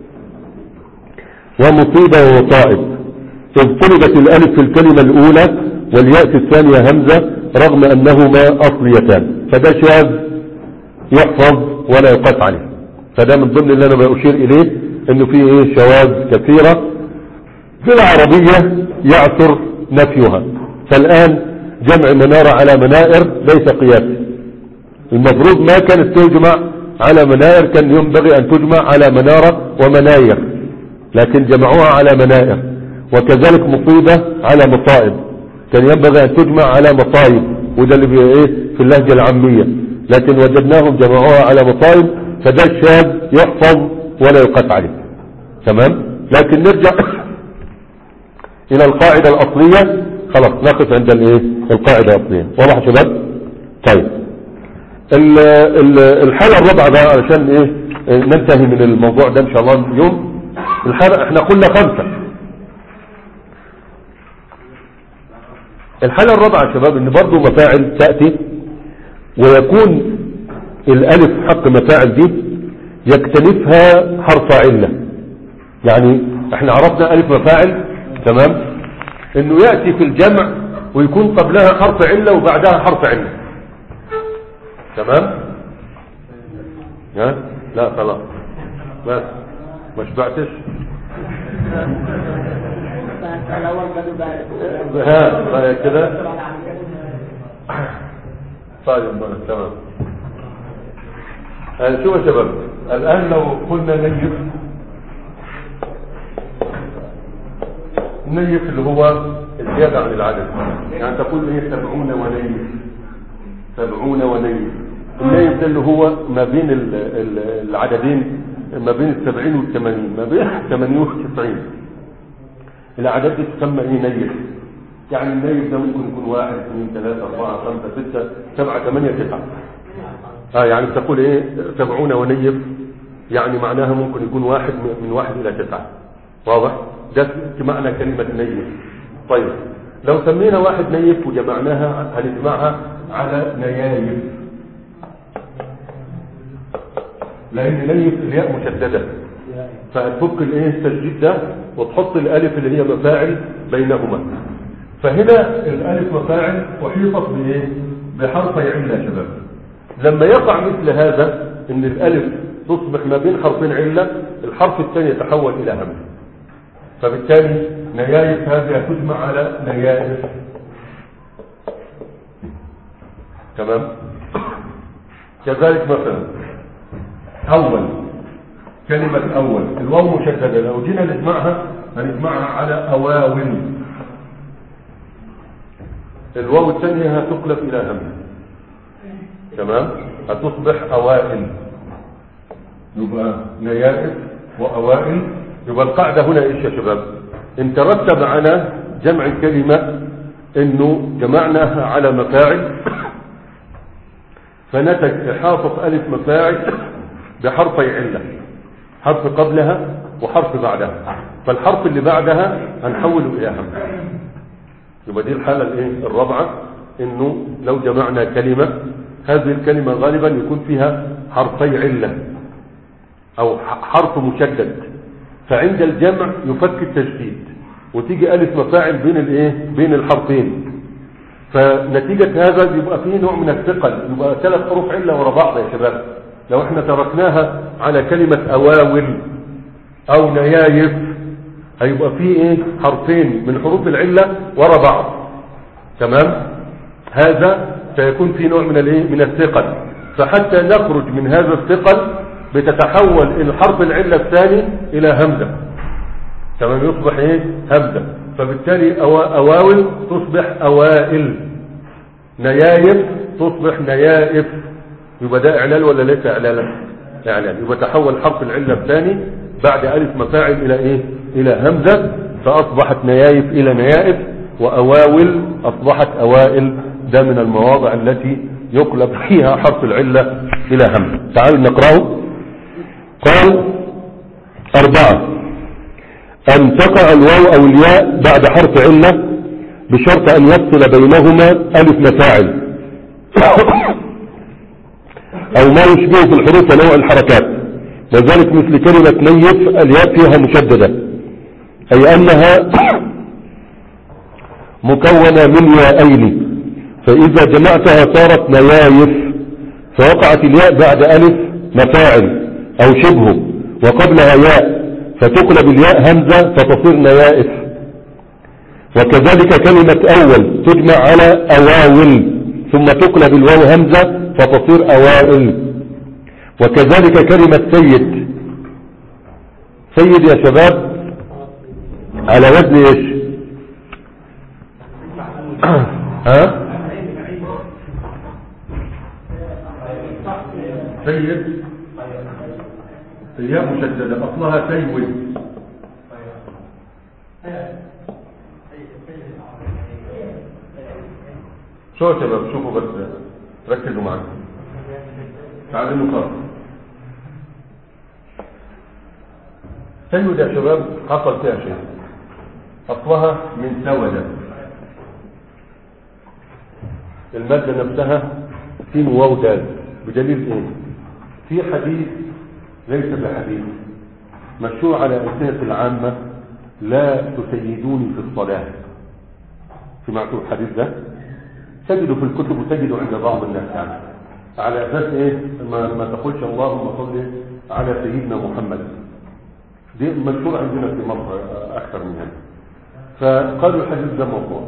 ومصيبة ومصائب إذ طلبت الألف في الكلمة الأولى والياء في الثانية همزة رغم أنهما أصليتان فده شاذ يحفظ ولا يقاس عليه فده من ضمن اللي أنا بأشير إليه إنه فيه إيه شواذ كثيرة في العربية يعثر نفيها فالآن جمع منارة على منائر ليس قياسي المفروض ما كانت تجمع على منائر كان ينبغي أن تجمع على منارة ومناير لكن جمعوها على منائر وكذلك مصيبة على مصائب كان ينبغي أن تجمع على مصايب وده اللي بي- إيه في اللهجة العامية لكن وجدناهم جمعوها على مصايب فده الشاذ يحفظ ولا يقاس عليه تمام لكن نرجع الى القاعدة الاصلية خلاص نقف عند الايه القاعدة الاصلية واضح يا شباب طيب ال- ال- الحالة الرابعة بقى علشان ايه آه، ننتهي من الموضوع ده ان شاء الله اليوم الحالة احنا قلنا خمسة الحالة الرابعة يا شباب ان برضو مفاعل تأتي ويكون الالف حق مفاعل دي يكتنفها حرف علة يعني احنا عرفنا الف مفاعل تمام انه يأتي في الجمع ويكون قبلها حرف علة وبعدها حرف علة تمام ها لا خلاص بس ما شبعتش الأول بدو بارد ها طيب كده طيب بقى، تمام آه، شوف يا شباب الآن لو قلنا نيف نيف اللي هو الزيادة عن العدد يعني تقول ايه سبعون ونيف سبعون ونيف النيف ده اللي هو ما بين ال- ال- العددين ما بين السبعين والثمانين ما بين الثمانين والتسعين الأعداد دي تسمى ايه نيف يعني النيف ده ممكن يكون واحد اثنين ثلاثة أربعة خمسة ستة سبعة ثمانية تسعة اه يعني تقول ايه سبعون ونيف يعني معناها ممكن يكون واحد من من واحد الى تسعة واضح ده معنى كلمة نيف طيب لو سمينا واحد نيف وجمعناها هنجمعها على نيايف لان نيف الياء مشددة فهتفك الايه التشديد ده وتحط الالف اللي هي مفاعل بينهما فهنا الالف مفاعل احيطت بايه بحرفي عله يا شباب لما يقع مثل هذا ان الالف تصبح ما بين حرفين عله الحرف الثاني يتحول الى همزه فبالتالي نيايف هذه تجمع على نيائف تمام كذلك مثلا اول كلمة أول الواو مشددة لو جينا نجمعها هنجمعها على أواول الواو الثانية هتقلب إلى همزة تمام هتصبح أوائل يبقى نيائف وأوائل يبقى القاعدة هنا إيش يا شباب إن ترتب على جمع الكلمة إنه جمعناها على مفاعل فنتج إحاطة ألف مفاعل بحرفي علة حرف قبلها وحرف بعدها فالحرف اللي بعدها هنحوله إلى همزة يبقى دي الحالة الايه الرابعة انه لو جمعنا كلمة هذه الكلمة غالبا يكون فيها حرفي علة او ح- حرف مشدد فعند الجمع يفك التشديد وتيجي ألف مفاعل بين الايه بين الحرفين فنتيجة هذا يبقى فيه نوع من الثقل يبقى ثلاث حروف علة ورا بعض يا شباب لو احنا تركناها على كلمة أواول أو نيايف هيبقى فيه ايه حرفين من حروف العلة ورا بعض تمام هذا سيكون في نوع من الايه من الثقل فحتى نخرج من هذا الثقل بتتحول الحرف العلة الثاني الى همزة تمام يصبح ايه همزة فبالتالي أوا- اواول تصبح اوائل نيايف تصبح نيائف يبقى ده اعلال ولا ليس اعلالا اعلال يبقى تحول حرف العلة الثاني بعد الف مفاعل الى ايه الى همزة فاصبحت نيايف الى نيائف واواول اصبحت اوائل ده من المواضع التي يقلب فيها حرف العلة الى همزة تعالوا نقرأه قال اربعة ان تقع الواو او الياء بعد حرف علة بشرط ان يفصل بينهما الف مفاعل او ما يشبه في الحروف ونوع الحركات وذلك مثل كلمة نيف الياء فيها مشددة اي انها مكونة من ياءين فاذا جمعتها صارت نيايف فوقعت الياء بعد الف مفاعل او شبهه وقبلها ياء فتقلب الياء همزة فتصير نيائف وكذلك كلمة اول تجمع على اواول ثم تقلب الواو همزة فتصير اوائل وكذلك كلمة سيد سيد يا شباب على وزن ايش ها سيد الياء مشددة اصلها سيود شو يا شباب شوفوا بس ركزوا معي تعالوا نقرأ سيد يا شباب حصل فيها شيء أصلها من سودة المادة نفسها سين واو دال بدليل ايه في حديث ليس بحديث مشروع على ألسنة العامة لا تسيدوني في الصلاة سمعتوا الحديث ده تجده في الكتب وتجده عند بعض الناس يعني على أساس إيه ما, ما تقولش اللهم صل على سيدنا محمد دي مشهور عندنا في مصر أكثر من هذا فقالوا الحديث ده موضوع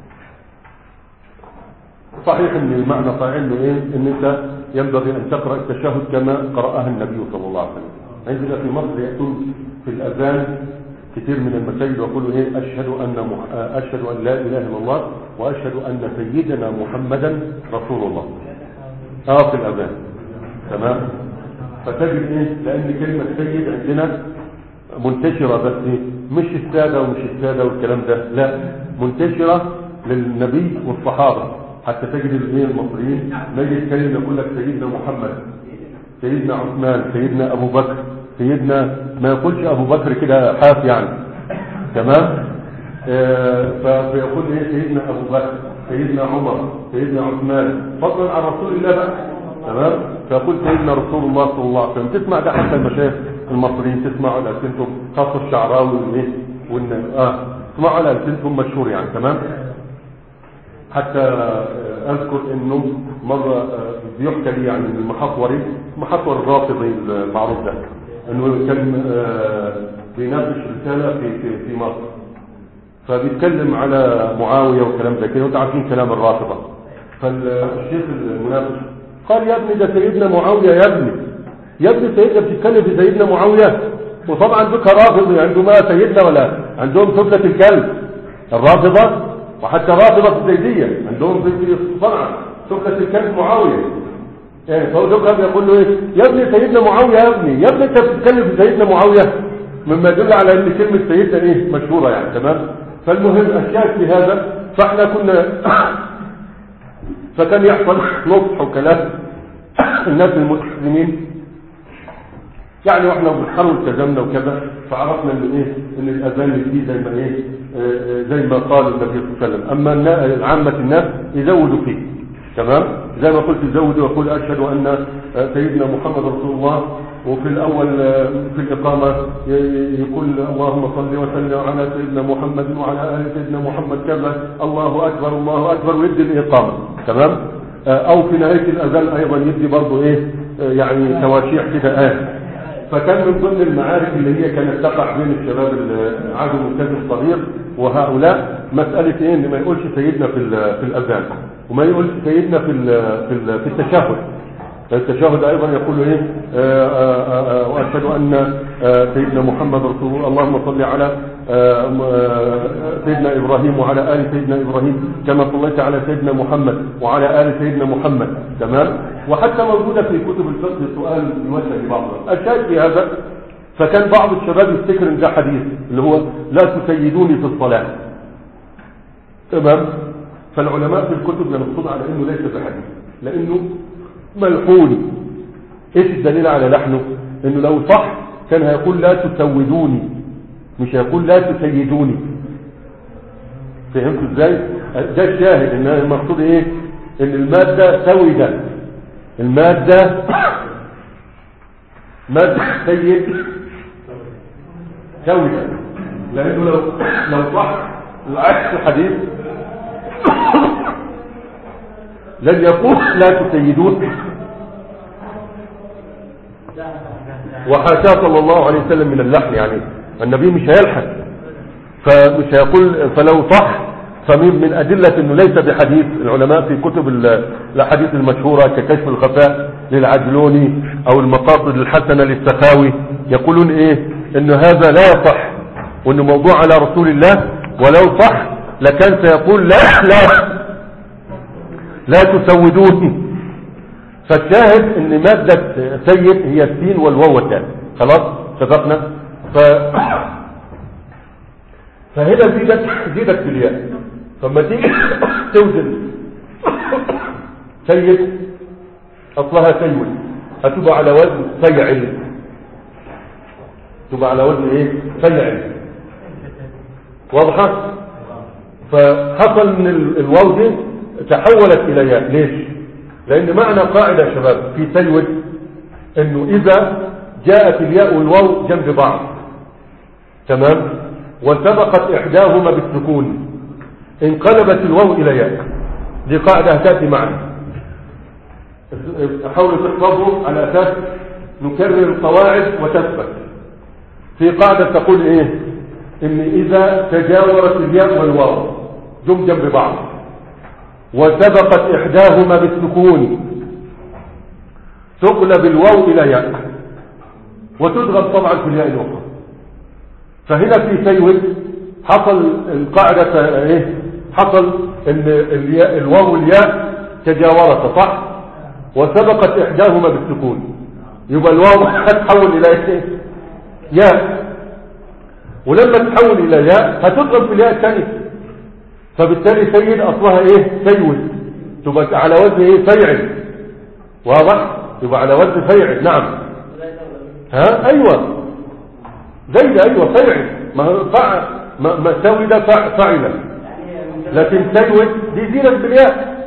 صحيح ان المعنى صحيح انه ايه ان انت ينبغي ان تقرا التشهد كما قراها النبي صلى الله عليه وسلم عندنا في مصر ياتون في الاذان كثير من المساجد ويقولوا ايه اشهد ان مح... اشهد ان لا اله الا الله واشهد ان سيدنا محمدا رسول الله اه في الاذان تمام فتجد ايه لان كلمه سيد عندنا منتشره بس إيه؟ مش الساده ومش الساده والكلام ده لا منتشره للنبي والصحابه حتى تجد الايه المصريين ما يجي يتكلم يقول لك سيدنا محمد سيدنا عثمان سيدنا ابو بكر سيدنا ما يقولش ابو بكر كده حاف يعني تمام آه فيقول ايه سيدنا ابو بكر سيدنا عمر سيدنا عثمان فضلا عن رسول الله بقى تمام فيقول سيدنا رسول الله صلى الله عليه وسلم تسمع ده حتى المشايخ المصريين تسمعوا على السنتم خاصه الشعراوي والايه وان اه تسمعوا على السنتم مشهور يعني تمام حتى اذكر انه مره بيحكى لي عن المحطوري المحطور الرافضي المعروف ده انه كان بيناقش رساله في في في مصر فبيتكلم على معاويه وكلام زي كده وانتوا عارفين كلام الرافضه فالشيخ المناقش قال يا ابني ده سيدنا معاويه يا ابني يا ابني سيدنا بتتكلم في سيدنا معاويه وطبعا بك رافض عندهم ما سيدنا ولا عندهم سفلة الكلب الرافضه وحتى رافضه الزيديه عندهم في في صنعاء سفلة الكلب معاويه يعني فهو ذكر يقول له ايه يا ابني سيدنا معاويه يا ابني يا ابني انت بتتكلم في سيدنا معاويه مما يدل على ان كلمه سيدنا ايه مشهوره يعني تمام فالمهم اشياء في هذا فاحنا كنا فكان يحصل نصح وكلام الناس المسلمين يعني واحنا بنحاول التزمنا وكذا فعرفنا ان ايه ان الاذان اللي فيه زي ما ايه زي ما قال النبي صلى الله عليه وسلم اما عامه الناس يزودوا فيه تمام زي ما قلت يزود ويقول اشهد ان سيدنا محمد رسول الله وفي الاول في الاقامه يقول اللهم صل وسلم على سيدنا محمد وعلى ال سيدنا محمد كذا الله اكبر الله اكبر ويدي الاقامه تمام او في نهايه الاذان ايضا يدي برضه ايه يعني تواشيح كده اه فكان من ضمن المعارك اللي هي كانت تقع بين الشباب العدو الملتزم الصغير وهؤلاء مسألة ايه ان ما يقولش سيدنا في في الاذان وما يقولش سيدنا في في في التشهد التشهد ايضا يقول ايه واشهد ان سيدنا محمد رسول الله اللهم صل على سيدنا ابراهيم وعلى ال سيدنا ابراهيم كما صليت على سيدنا محمد وعلى ال سيدنا محمد تمام وحتى موجوده في كتب الفقه سؤال يوجه لبعض الشاهد في هذا فكان بعض الشباب يفتكر ان ده حديث اللي هو لا تسيدوني في الصلاه تمام فالعلماء في الكتب ينصون على انه ليس بحديث لانه ملحون ايش الدليل على لحنه انه لو صح كان هيقول لا تسودوني مش هيقول لا تسيدوني فهمت ازاي ده الشاهد ان المقصود ايه ان المادة سودة المادة مادة سيد سودة لانه لو لو صح العكس الحديث لن يقول لا تسيدون وحاشاه صلى الله عليه وسلم من اللحن يعني النبي مش هيلحن فمش هيقول فلو صح فمن من أدلة أنه ليس بحديث العلماء في كتب الأحاديث المشهورة ككشف الخفاء للعجلوني أو المقاصد الحسنة للسخاوي يقولون إيه أن هذا لا يصح وأنه موضوع على رسول الله ولو صح لكان سيقول لا لا لا تسودوني فالشاهد ان مادة سيد هي السين والواو والدال خلاص اتفقنا ف فهنا زيدت زيدت بالياء فلما تيجي توزن سيد اصلها سيد هتبقى على وزن فيعل تبقى على وزن ايه فيعل واضحه فحصل ان الواو دي تحولت الى ياء ليش لان معنى قاعده يا شباب في سيود انه اذا جاءت الياء والواو جنب بعض تمام وسبقت إحداهما بالسكون انقلبت الواو إلى ياء دي قاعدة هتأتي معنا حاولوا تحفظوا على أساس نكرر القواعد وتثبت في قاعدة تقول إيه إن إذا تجاورت الياء والواو جم جنب بعض وسبقت إحداهما بالسكون تقلب الواو إلى ياء وتدغم طبعا في الياء الأخرى فهنا في سيود حصل القاعدة ايه حصل ان الياء الواو والياء تجاورت صح وسبقت احداهما بالسكون يبقى الواو هتحول الى ايه ياء ولما تحول الى ياء هتضرب في الياء الثانيه فبالتالي سيد اصلها ايه سيود تبقى على وزن ايه فيعل واضح يبقى على وزن فيعل نعم ها ايوه زي ده ايوه فيعل ما هو فع ما, ما سوي ده فع فعل لكن سيود دي زينة بالياء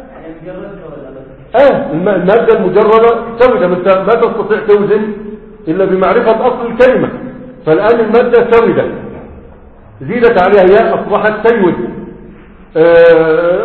اه الم- المادة المجردة سودة ما انت ما تستطيع توزن الا بمعرفة اصل الكلمة فالان المادة سودة زيدت عليها ياء اصبحت سيود آه،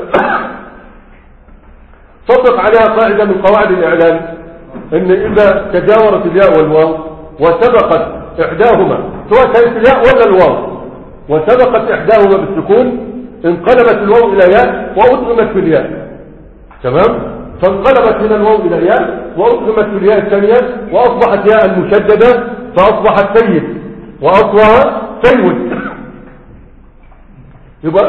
طبق عليها قاعدة من قواعد الاعلام ان اذا تجاورت الياء والواو وسبقت احداهما سواء كانت الياء ولا الواو وسبقت احداهما بالسكون انقلبت الواو الى ياء وادغمت في الياء تمام فانقلبت من الواو الى ياء وادغمت في الياء الثانيه واصبحت ياء مشدده فاصبحت سيد واصلها سيود يبقى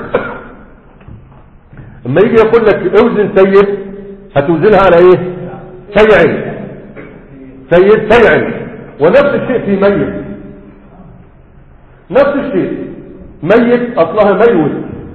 اما يجي يقول لك اوزن سيد هتوزنها على ايه سيعل سيد سيعل ونفس الشيء في ميت نفس الشيء ميت اصلها ميوت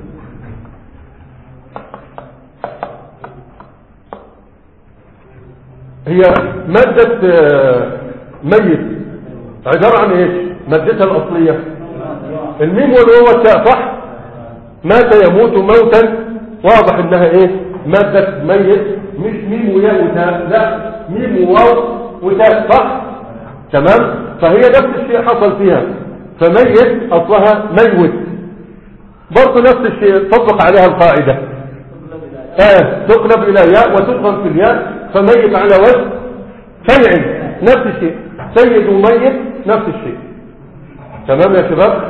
هي مادة آه، ميت عبارة عن ايش مادتها الاصلية الميم والواو والتاء صح مات يموت موتا واضح انها ايه مادة ميت مش ميم وياء وتاء لا ميم وواو وتاء صح تمام فهي نفس الشيء حصل فيها فميت اصلها ميت برضه نفس الشيء طبق عليها القاعدة آه تقلب الى ياء وتضغم في الياء فميت على وزن فيعل نفس الشيء سيد وميت نفس الشيء تمام يا شباب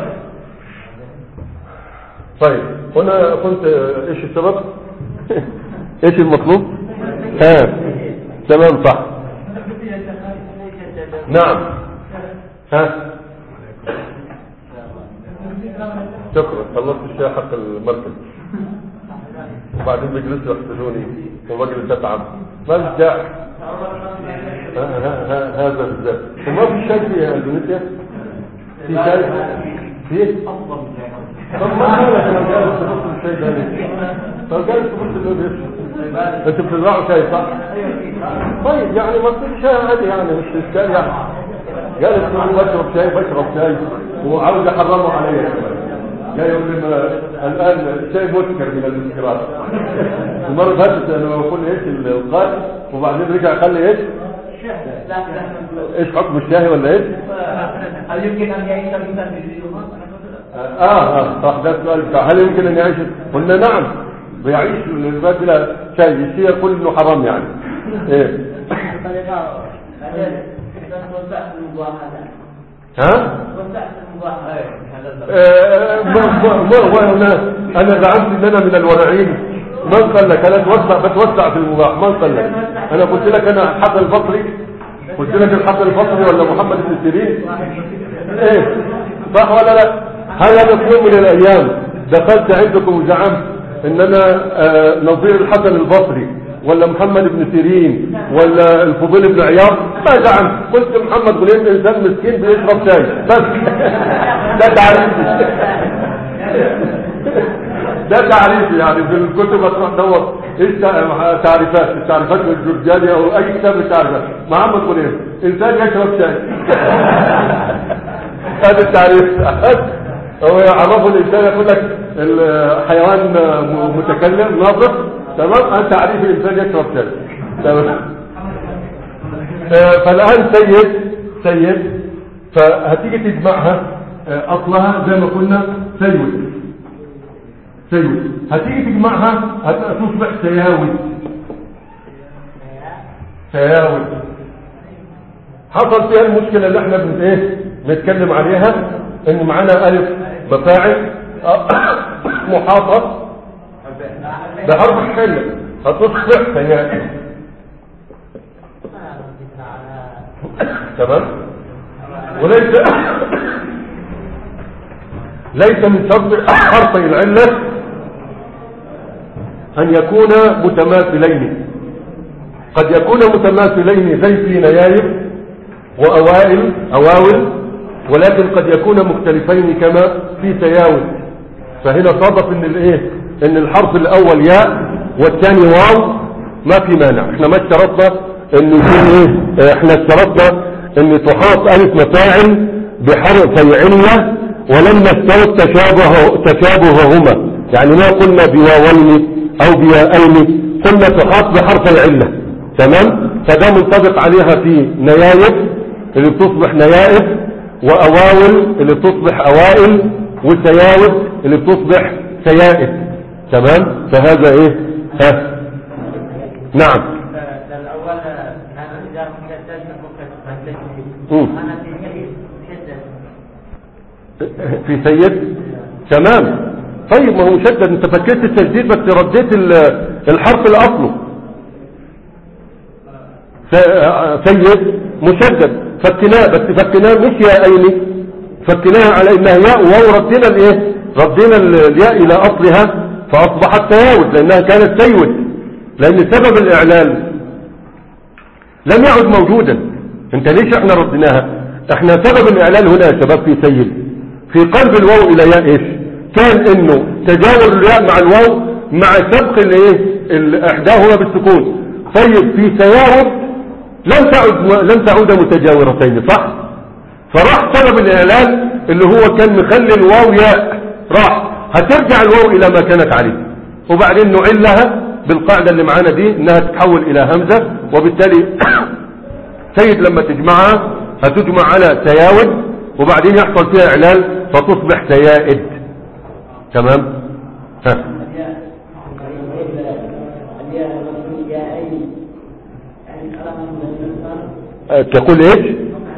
طيب هنا كنت ايش السبب ايش المطلوب ها تمام صح نعم ها شكرا خلصت الشيء حق المركز وبعدين بيجلسوا يحسدوني وبجلس اتعب ما فيش داعي ها- ها- ها- هذا بالذات وما في شاي في اندونيسيا في شاي في طب ما بالك انا جالس تبص الشاي ده ليه؟ طب جالس تبص اللي بيشرب انت بتزرعوا شاي صح؟ طيب يعني ما تصير شاي عادي يعني مش اشكال يعني جالس تقول بشرب شاي بشرب شاي وعاوز يحرموا عليا كمان لا يقول لي ما الان الشاي مسكر من المسكرات المره اللي فاتت انا بقول ايش القاتل وبعدين رجع قال لي ايش ايش حكم الشاي ولا ايش هل يمكن ان يعيش الانسان في اليوم؟ اه اه صح ده السؤال بتاع هل يمكن ان يعيش قلنا نعم بيعيش البلد بلا شاي الشيء يقول انه حرام يعني ايه ها آه، ما- ما- ما- وانا انا زعمت ان انا من الورعين من قال لك انا اتوسع بتوسع في المباح من قال لك انا قلت لك انا حسن البصري قلت لك الحسن البصري ولا محمد بن سيرين ايه صح ولا لا هل انا في يوم من الايام دخلت عندكم وزعمت ان انا آه، نظير الحسن البصري ولا محمد بن سيرين ولا الفضيل بن عياض ما زعمت قلت محمد غليم انسان مسكين بيشرب شاي بس ده تعريفي ده تعريفي يعني في الكتب هتروح تدور ايش تع- تعريفات التعريفات الجرجاني او اي كتاب من التعريفات محمد غليم انسان يشرب شاي هذا التعريف هو يعرفه الانسان يقول لك الحيوان م- متكلم ناطق تمام انت تعريف الانسان يشرب شاي تمام آه، فالان سيد سيد فهتيجي تجمعها آه، اصلها زي ما قلنا سيود سيود هتيجي تجمعها هتصبح سياود سياود حصل فيها المشكلة اللي احنا بن ايه نتكلم عليها ان معانا الف مفاعل آه، محاطة بحرف الحل هتصبح سياود تمام وليس ليس من شرط حرفي العلة أن يكون متماثلين قد يكون متماثلين زي في نيايب وأوائل أواول ولكن قد يكون مختلفين كما في تياول فهنا صادف ان الايه ان الحرف الاول ياء والثاني واو ما في مانع احنا ما اشترطنا ان يكون ايه احنا اشترطنا ان تحاط الف مفاعل بحرفي علة ولما استوت تشابه تشابههما يعني ما قلنا بواوين او بياءين قلنا تحاط بحرف العلة تمام فده منطبق عليها في نيايب اللي بتصبح نيائب واواول اللي بتصبح اوائل وسياود اللي بتصبح سيائب تمام فهذا ايه ها نعم الأول كان إذا مكتب مكتب مم. أنا في شيء شدة في سيد تمام طيب ما هو مشدد انت فكيت التجديد بس رديت ال- الحرف الاصله س- سيد مشدد فكناه بس فكناه مش ياءين فكناها على انها ياء وهو ردينا الايه ردينا ال- الياء الى اصلها فاصبحت تياود لانها كانت سيود لان سبب الاعلال لم يعد موجودا انت ليش احنا رديناها احنا سبب الاعلان هنا يا شباب في سيد في قلب الواو الى ياء ايش كان انه تجاوز الياء مع الواو مع سبق الايه ال- احداهما بالسكون طيب في تياوب لم تعد لم تعود متجاورتين صح فراح سبب الاعلان اللي هو كان مخلي الواو ياء راح هترجع الواو الى ما كانت عليه وبعدين نعلها بالقاعدة اللي معانا دي انها تتحول الى همزة وبالتالي سيد لما تجمعها هتجمع على تياود وبعدين يحصل فيها اعلال فتصبح تيائد تمام ها أه، تقول ايش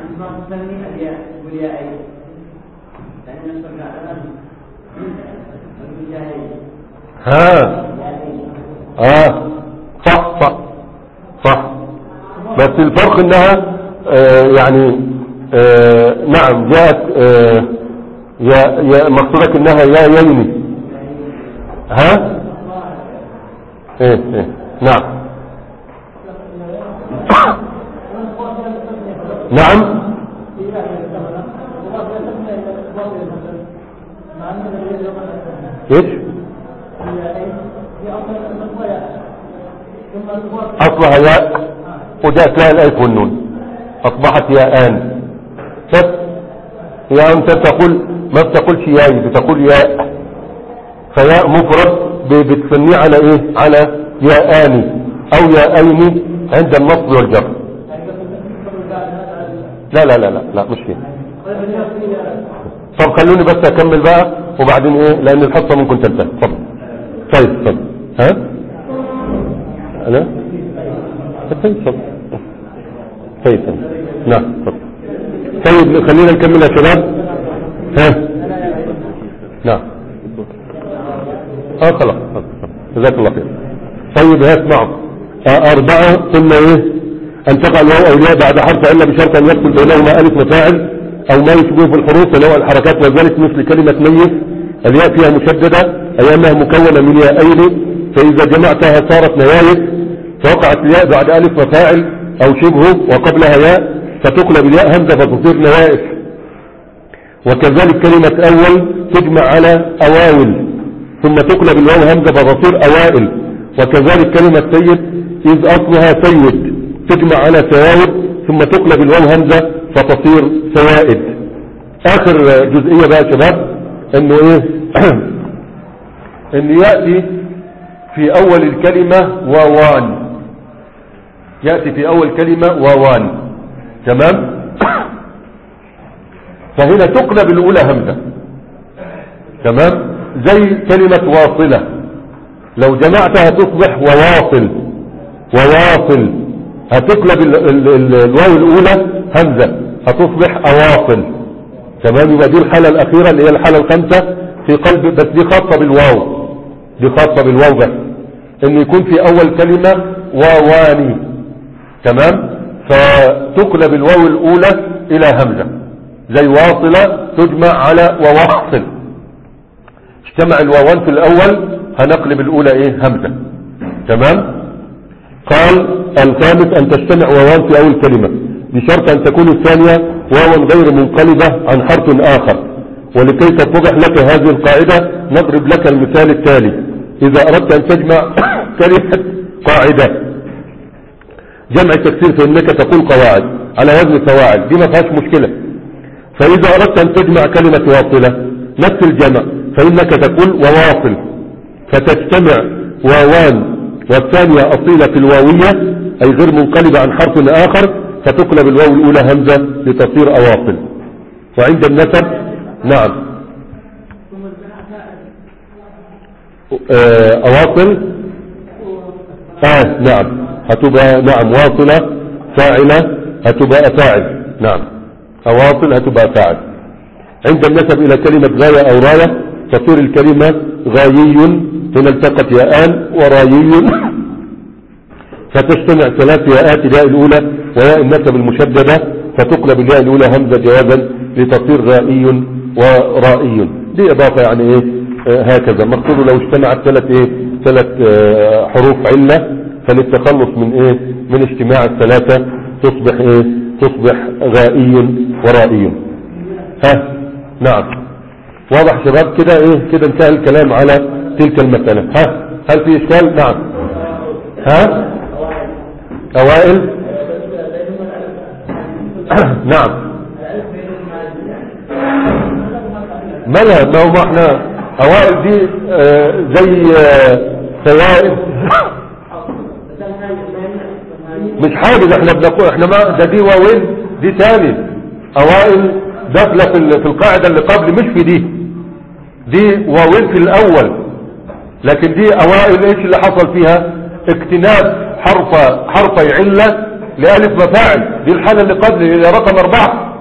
ها اه صح صح صح بس الفرق انها آه يعني آه نعم جاءت آه يا يا مقصودك انها يا ييني ها ايه ايه نعم نعم ايش اصلها ياء وجاءت لها الالف والنون اصبحت ياءان بس يا انت تقول ما بتقولش ياي بتقول ياء فياء مفرد ب- بتثنيه على ايه على ياءان او ياءين عند النصب والجر لا لا لا لا لا مش كده طب خلوني بس اكمل بقى وبعدين ايه لان الحصه ممكن تنتهي اتفضل طيب طيب ها انا طيب اتفضل طيب طيب نعم اتفضل طيب خلينا نكمل يا شباب ها نعم اه خلاص خلاص. جزاك الله خير طيب ها اسمعوا آه أربعة قلنا إيه أن تقع الواو أو الياء بعد حرف إلا بشرط أن يدخل بينهما ألف مفاعل أو ما يشبهه في الحروف ونوع الحركات وذلك مثل كلمة ميت الياء فيها مشددة أي أنها مكونة من ياءين فإذا جمعتها صارت نوايب فوقعت الياء بعد ألف مفاعل أو شبهه وقبلها ياء فتقلب الياء همزة فتصير نوائف وكذلك كلمة أول تجمع على أواول ثم تقلب الواو همزة فتصير أوائل وكذلك كلمة سيد إذ أصلها سيد تجمع على سوائد ثم تقلب الواو همزة فتصير سوائد آخر جزئية بقى يا شباب إنه إيه إنه يأتي في أول الكلمة واوان يأتي في أول كلمة واوان تمام فهنا تقلب الاولى همزة تمام زي كلمة واصلة لو جمعتها تصبح وواصل وواصل هتقلب ال- ال- ال- الواو الاولى همزة هتصبح اواصل تمام يبقى دي الحالة الاخيرة اللي هي الحالة الخامسة في قلب بس دي خاصة بالواو دي خاصة بالواو بس ان يكون في اول كلمة واواني تمام فتقلب الواو الاولى الى همزة زي واصلة تجمع على وواصل اجتمع الواوان في الاول هنقلب الاولى ايه همزة تمام قال الخامس ان تجتمع واوان في اول كلمة بشرط ان تكون الثانية واوا غير منقلبة عن حرف اخر ولكي تتضح لك هذه القاعدة نضرب لك المثال التالي اذا اردت ان تجمع كلمة قاعدة جمع التكسير فانك تقول قواعد على وزن فواعل دي ما فيهاش مشكلة فاذا اردت ان تجمع كلمة واصلة نفس الجمع فانك تقول وواصل فتجتمع واوان والثانية اصيلة في الواوية اي غير منقلبة عن حرف اخر فتقلب الواو الاولى همزة لتصير اواصل وعند النسب نعم آه، اواصل اه نعم هتبقى نعم واصلة فاعلة هتبقى فاعل نعم اواصل هتبقى فاعل عند النسب الى كلمة غاية او راية تصير الكلمة غايي هنا التقت ياءان ورايي فتجتمع ثلاث ياءات الياء الاولى وياء النسب المشددة فتقلب الياء الاولى همزة جوازا لتصير غائي ورائي دي اضافة يعني ايه آه هكذا مقصود لو اجتمعت ثلاث ايه ثلاث آه حروف علة فللتخلص من ايه من اجتماع الثلاثة تصبح ايه تصبح غائي ورائي ها نعم واضح شباب كده ايه كده انتهى الكلام على تلك المسألة ها هل في اشكال نعم ها اوائل نعم ملا ما هو احنا اوائل دي آه زي آه سوائل مش حاجز احنا بنقول احنا ما ده دي واوين دي تاني اوائل داخله في ال- في القاعده اللي قبل مش في دي دي واوين في الاول لكن دي اوائل ايش اللي حصل فيها اكتناب حرف حرف عله لالف مفاعل دي الحاله اللي قبل اللي هي رقم اربعه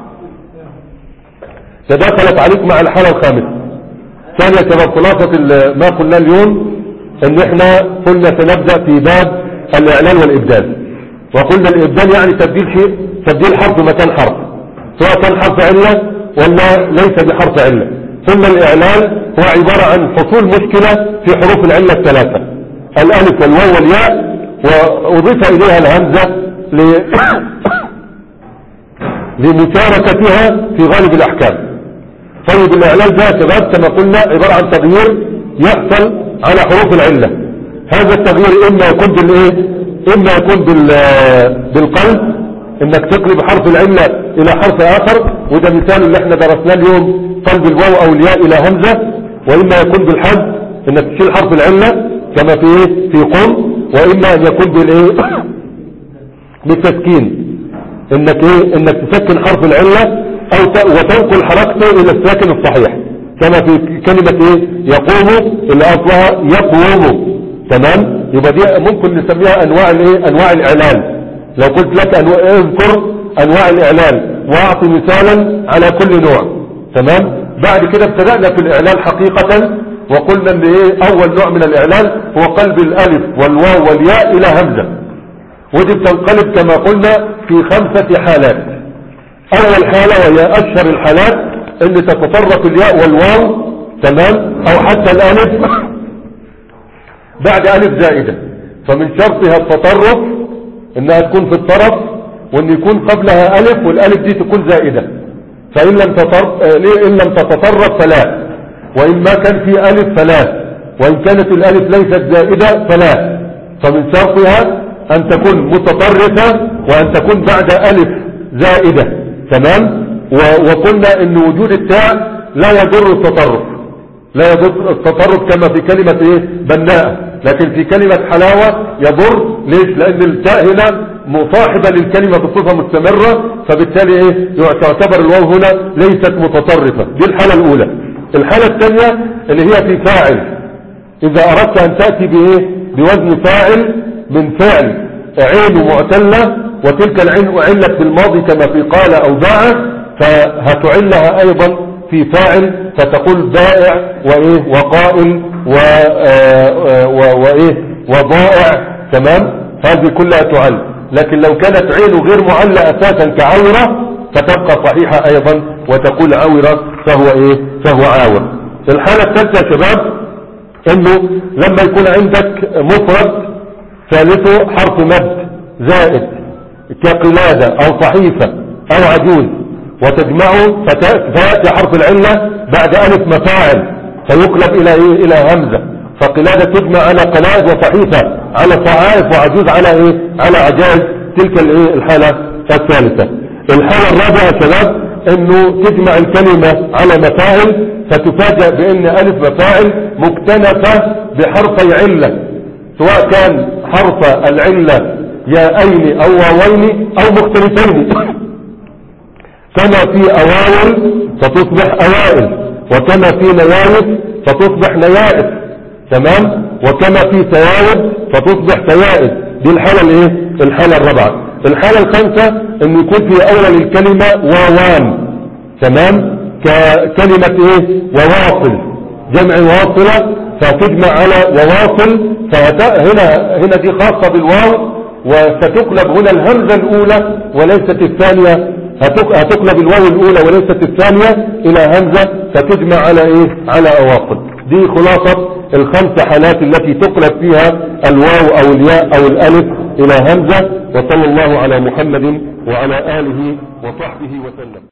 تداخلت عليك مع الحاله الخامسه ثانيا يا شباب خلاصه ال- ما قلنا اليوم ان احنا قلنا سنبدا في باب الاعلان والابدال وقلنا الابدال يعني تبديل شيء تبديل حرف مكان حرف سواء كان حرف علة ولا ليس بحرف علة ثم الإعلان هو عبارة عن حصول مشكلة في حروف العلة الثلاثة الألف والواو والياء وأضيف إليها الهمزة ل... لمشاركتها في غالب الأحكام طيب الإعلان ده يا شباب كما قلنا عبارة عن تغيير يحصل على حروف العلة هذا التغيير إما يكون بالإيه إما يكون بال... بالقلب انك تقلب حرف العلة الى حرف اخر وده مثال اللي احنا درسناه اليوم قلب الواو او الياء الى همزة واما يكون بالحذف انك تشيل حرف العلة كما في ايه في قم واما ان يكون بالايه بالتسكين انك ايه انك تسكن حرف العلة او ت... وتنقل حركته الى الساكن الصحيح كما في كلمة ايه يقوم اللي اصلها يقوم تمام يبقى دي ممكن نسميها انواع الايه انواع الاعلان لو قلت لك أنو... اذكر انواع الاعلان واعطي مثالا على كل نوع تمام بعد كده ابتدأنا في الاعلان حقيقة وقلنا ان ايه اول نوع من الاعلان هو قلب الالف والواو والياء الى همزة ودي بتنقلب كما قلنا في خمسة حالات اول حالة وهي اشهر الحالات ان تتطرق الياء والواو تمام او حتى الالف بعد الف زائدة فمن شرطها التطرف انها تكون في الطرف وان يكون قبلها الف والالف دي تكون زائدة فان لم تطرف ان لم تتطرف فلا وان ما كان في الف فلا وان كانت الالف ليست زائدة فلا فمن شرطها ان تكون متطرفة وان تكون بعد الف زائدة تمام وقلنا ان وجود التاء لا يضر التطرف لا يضر التطرف كما في كلمة ايه بناءة لكن في كلمة حلاوة يضر ليش لان التاء هنا مصاحبة للكلمة بصفة مستمرة فبالتالي ايه تعتبر الواو هنا ليست متصرفة دي الحالة الاولى الحالة الثانية اللي هي في فاعل اذا اردت ان تأتي بايه بوزن فاعل من فعل عين معتلة وتلك العين اعلت في الماضي كما في قال او باع فهتعلها ايضا في فاعل فتقول بائع وايه وقائل و آه، و- وايه وضائع تمام هذه كلها تعل لكن لو كانت عين غير معلة اساسا كعورة فتبقى صحيحة ايضا وتقول عورة فهو ايه فهو عاور الحالة الثالثة يا شباب انه لما يكون عندك مفرد ثالثه حرف مد زائد كقلادة او صحيفة او عجوز وتجمعه فت- فيأتي حرف العلة بعد ألف مفاعل فيقلب إلى إيه؟ إلى همزة فقلادة تجمع على قلائد وصحيفة على صعائف وعجوز على إيه على عجائز تلك الإيه الحالة الثالثة الحالة الرابعة يا شباب انه تجمع الكلمة على مفاعل فتفاجأ بان الف مفاعل مكتنفة بحرفي علة سواء كان حرف العلة ياءين او واوين او مختلفين كما في أوائل فتصبح أوائل وكما في نيائف فتصبح نيائف تمام وكما في سوائب فتصبح سوائب دي الحالة الايه الحالة الرابعة الحالة الخامسة ان يكون في اول الكلمة واوان تمام ككلمة ايه وواصل جمع واصلة فتجمع على وواصل فهنا هنا دي خاصة بالواو وستقلب هنا الهمزة الاولى وليست الثانية هتق- هتقلب الواو الاولى وليست الثانية الى همزة فتجمع على ايه على اواصل دي خلاصة الخمس حالات التي تقلب فيها الواو او الياء او الالف الى همزة وصلى الله على محمد وعلى اله وصحبه وسلم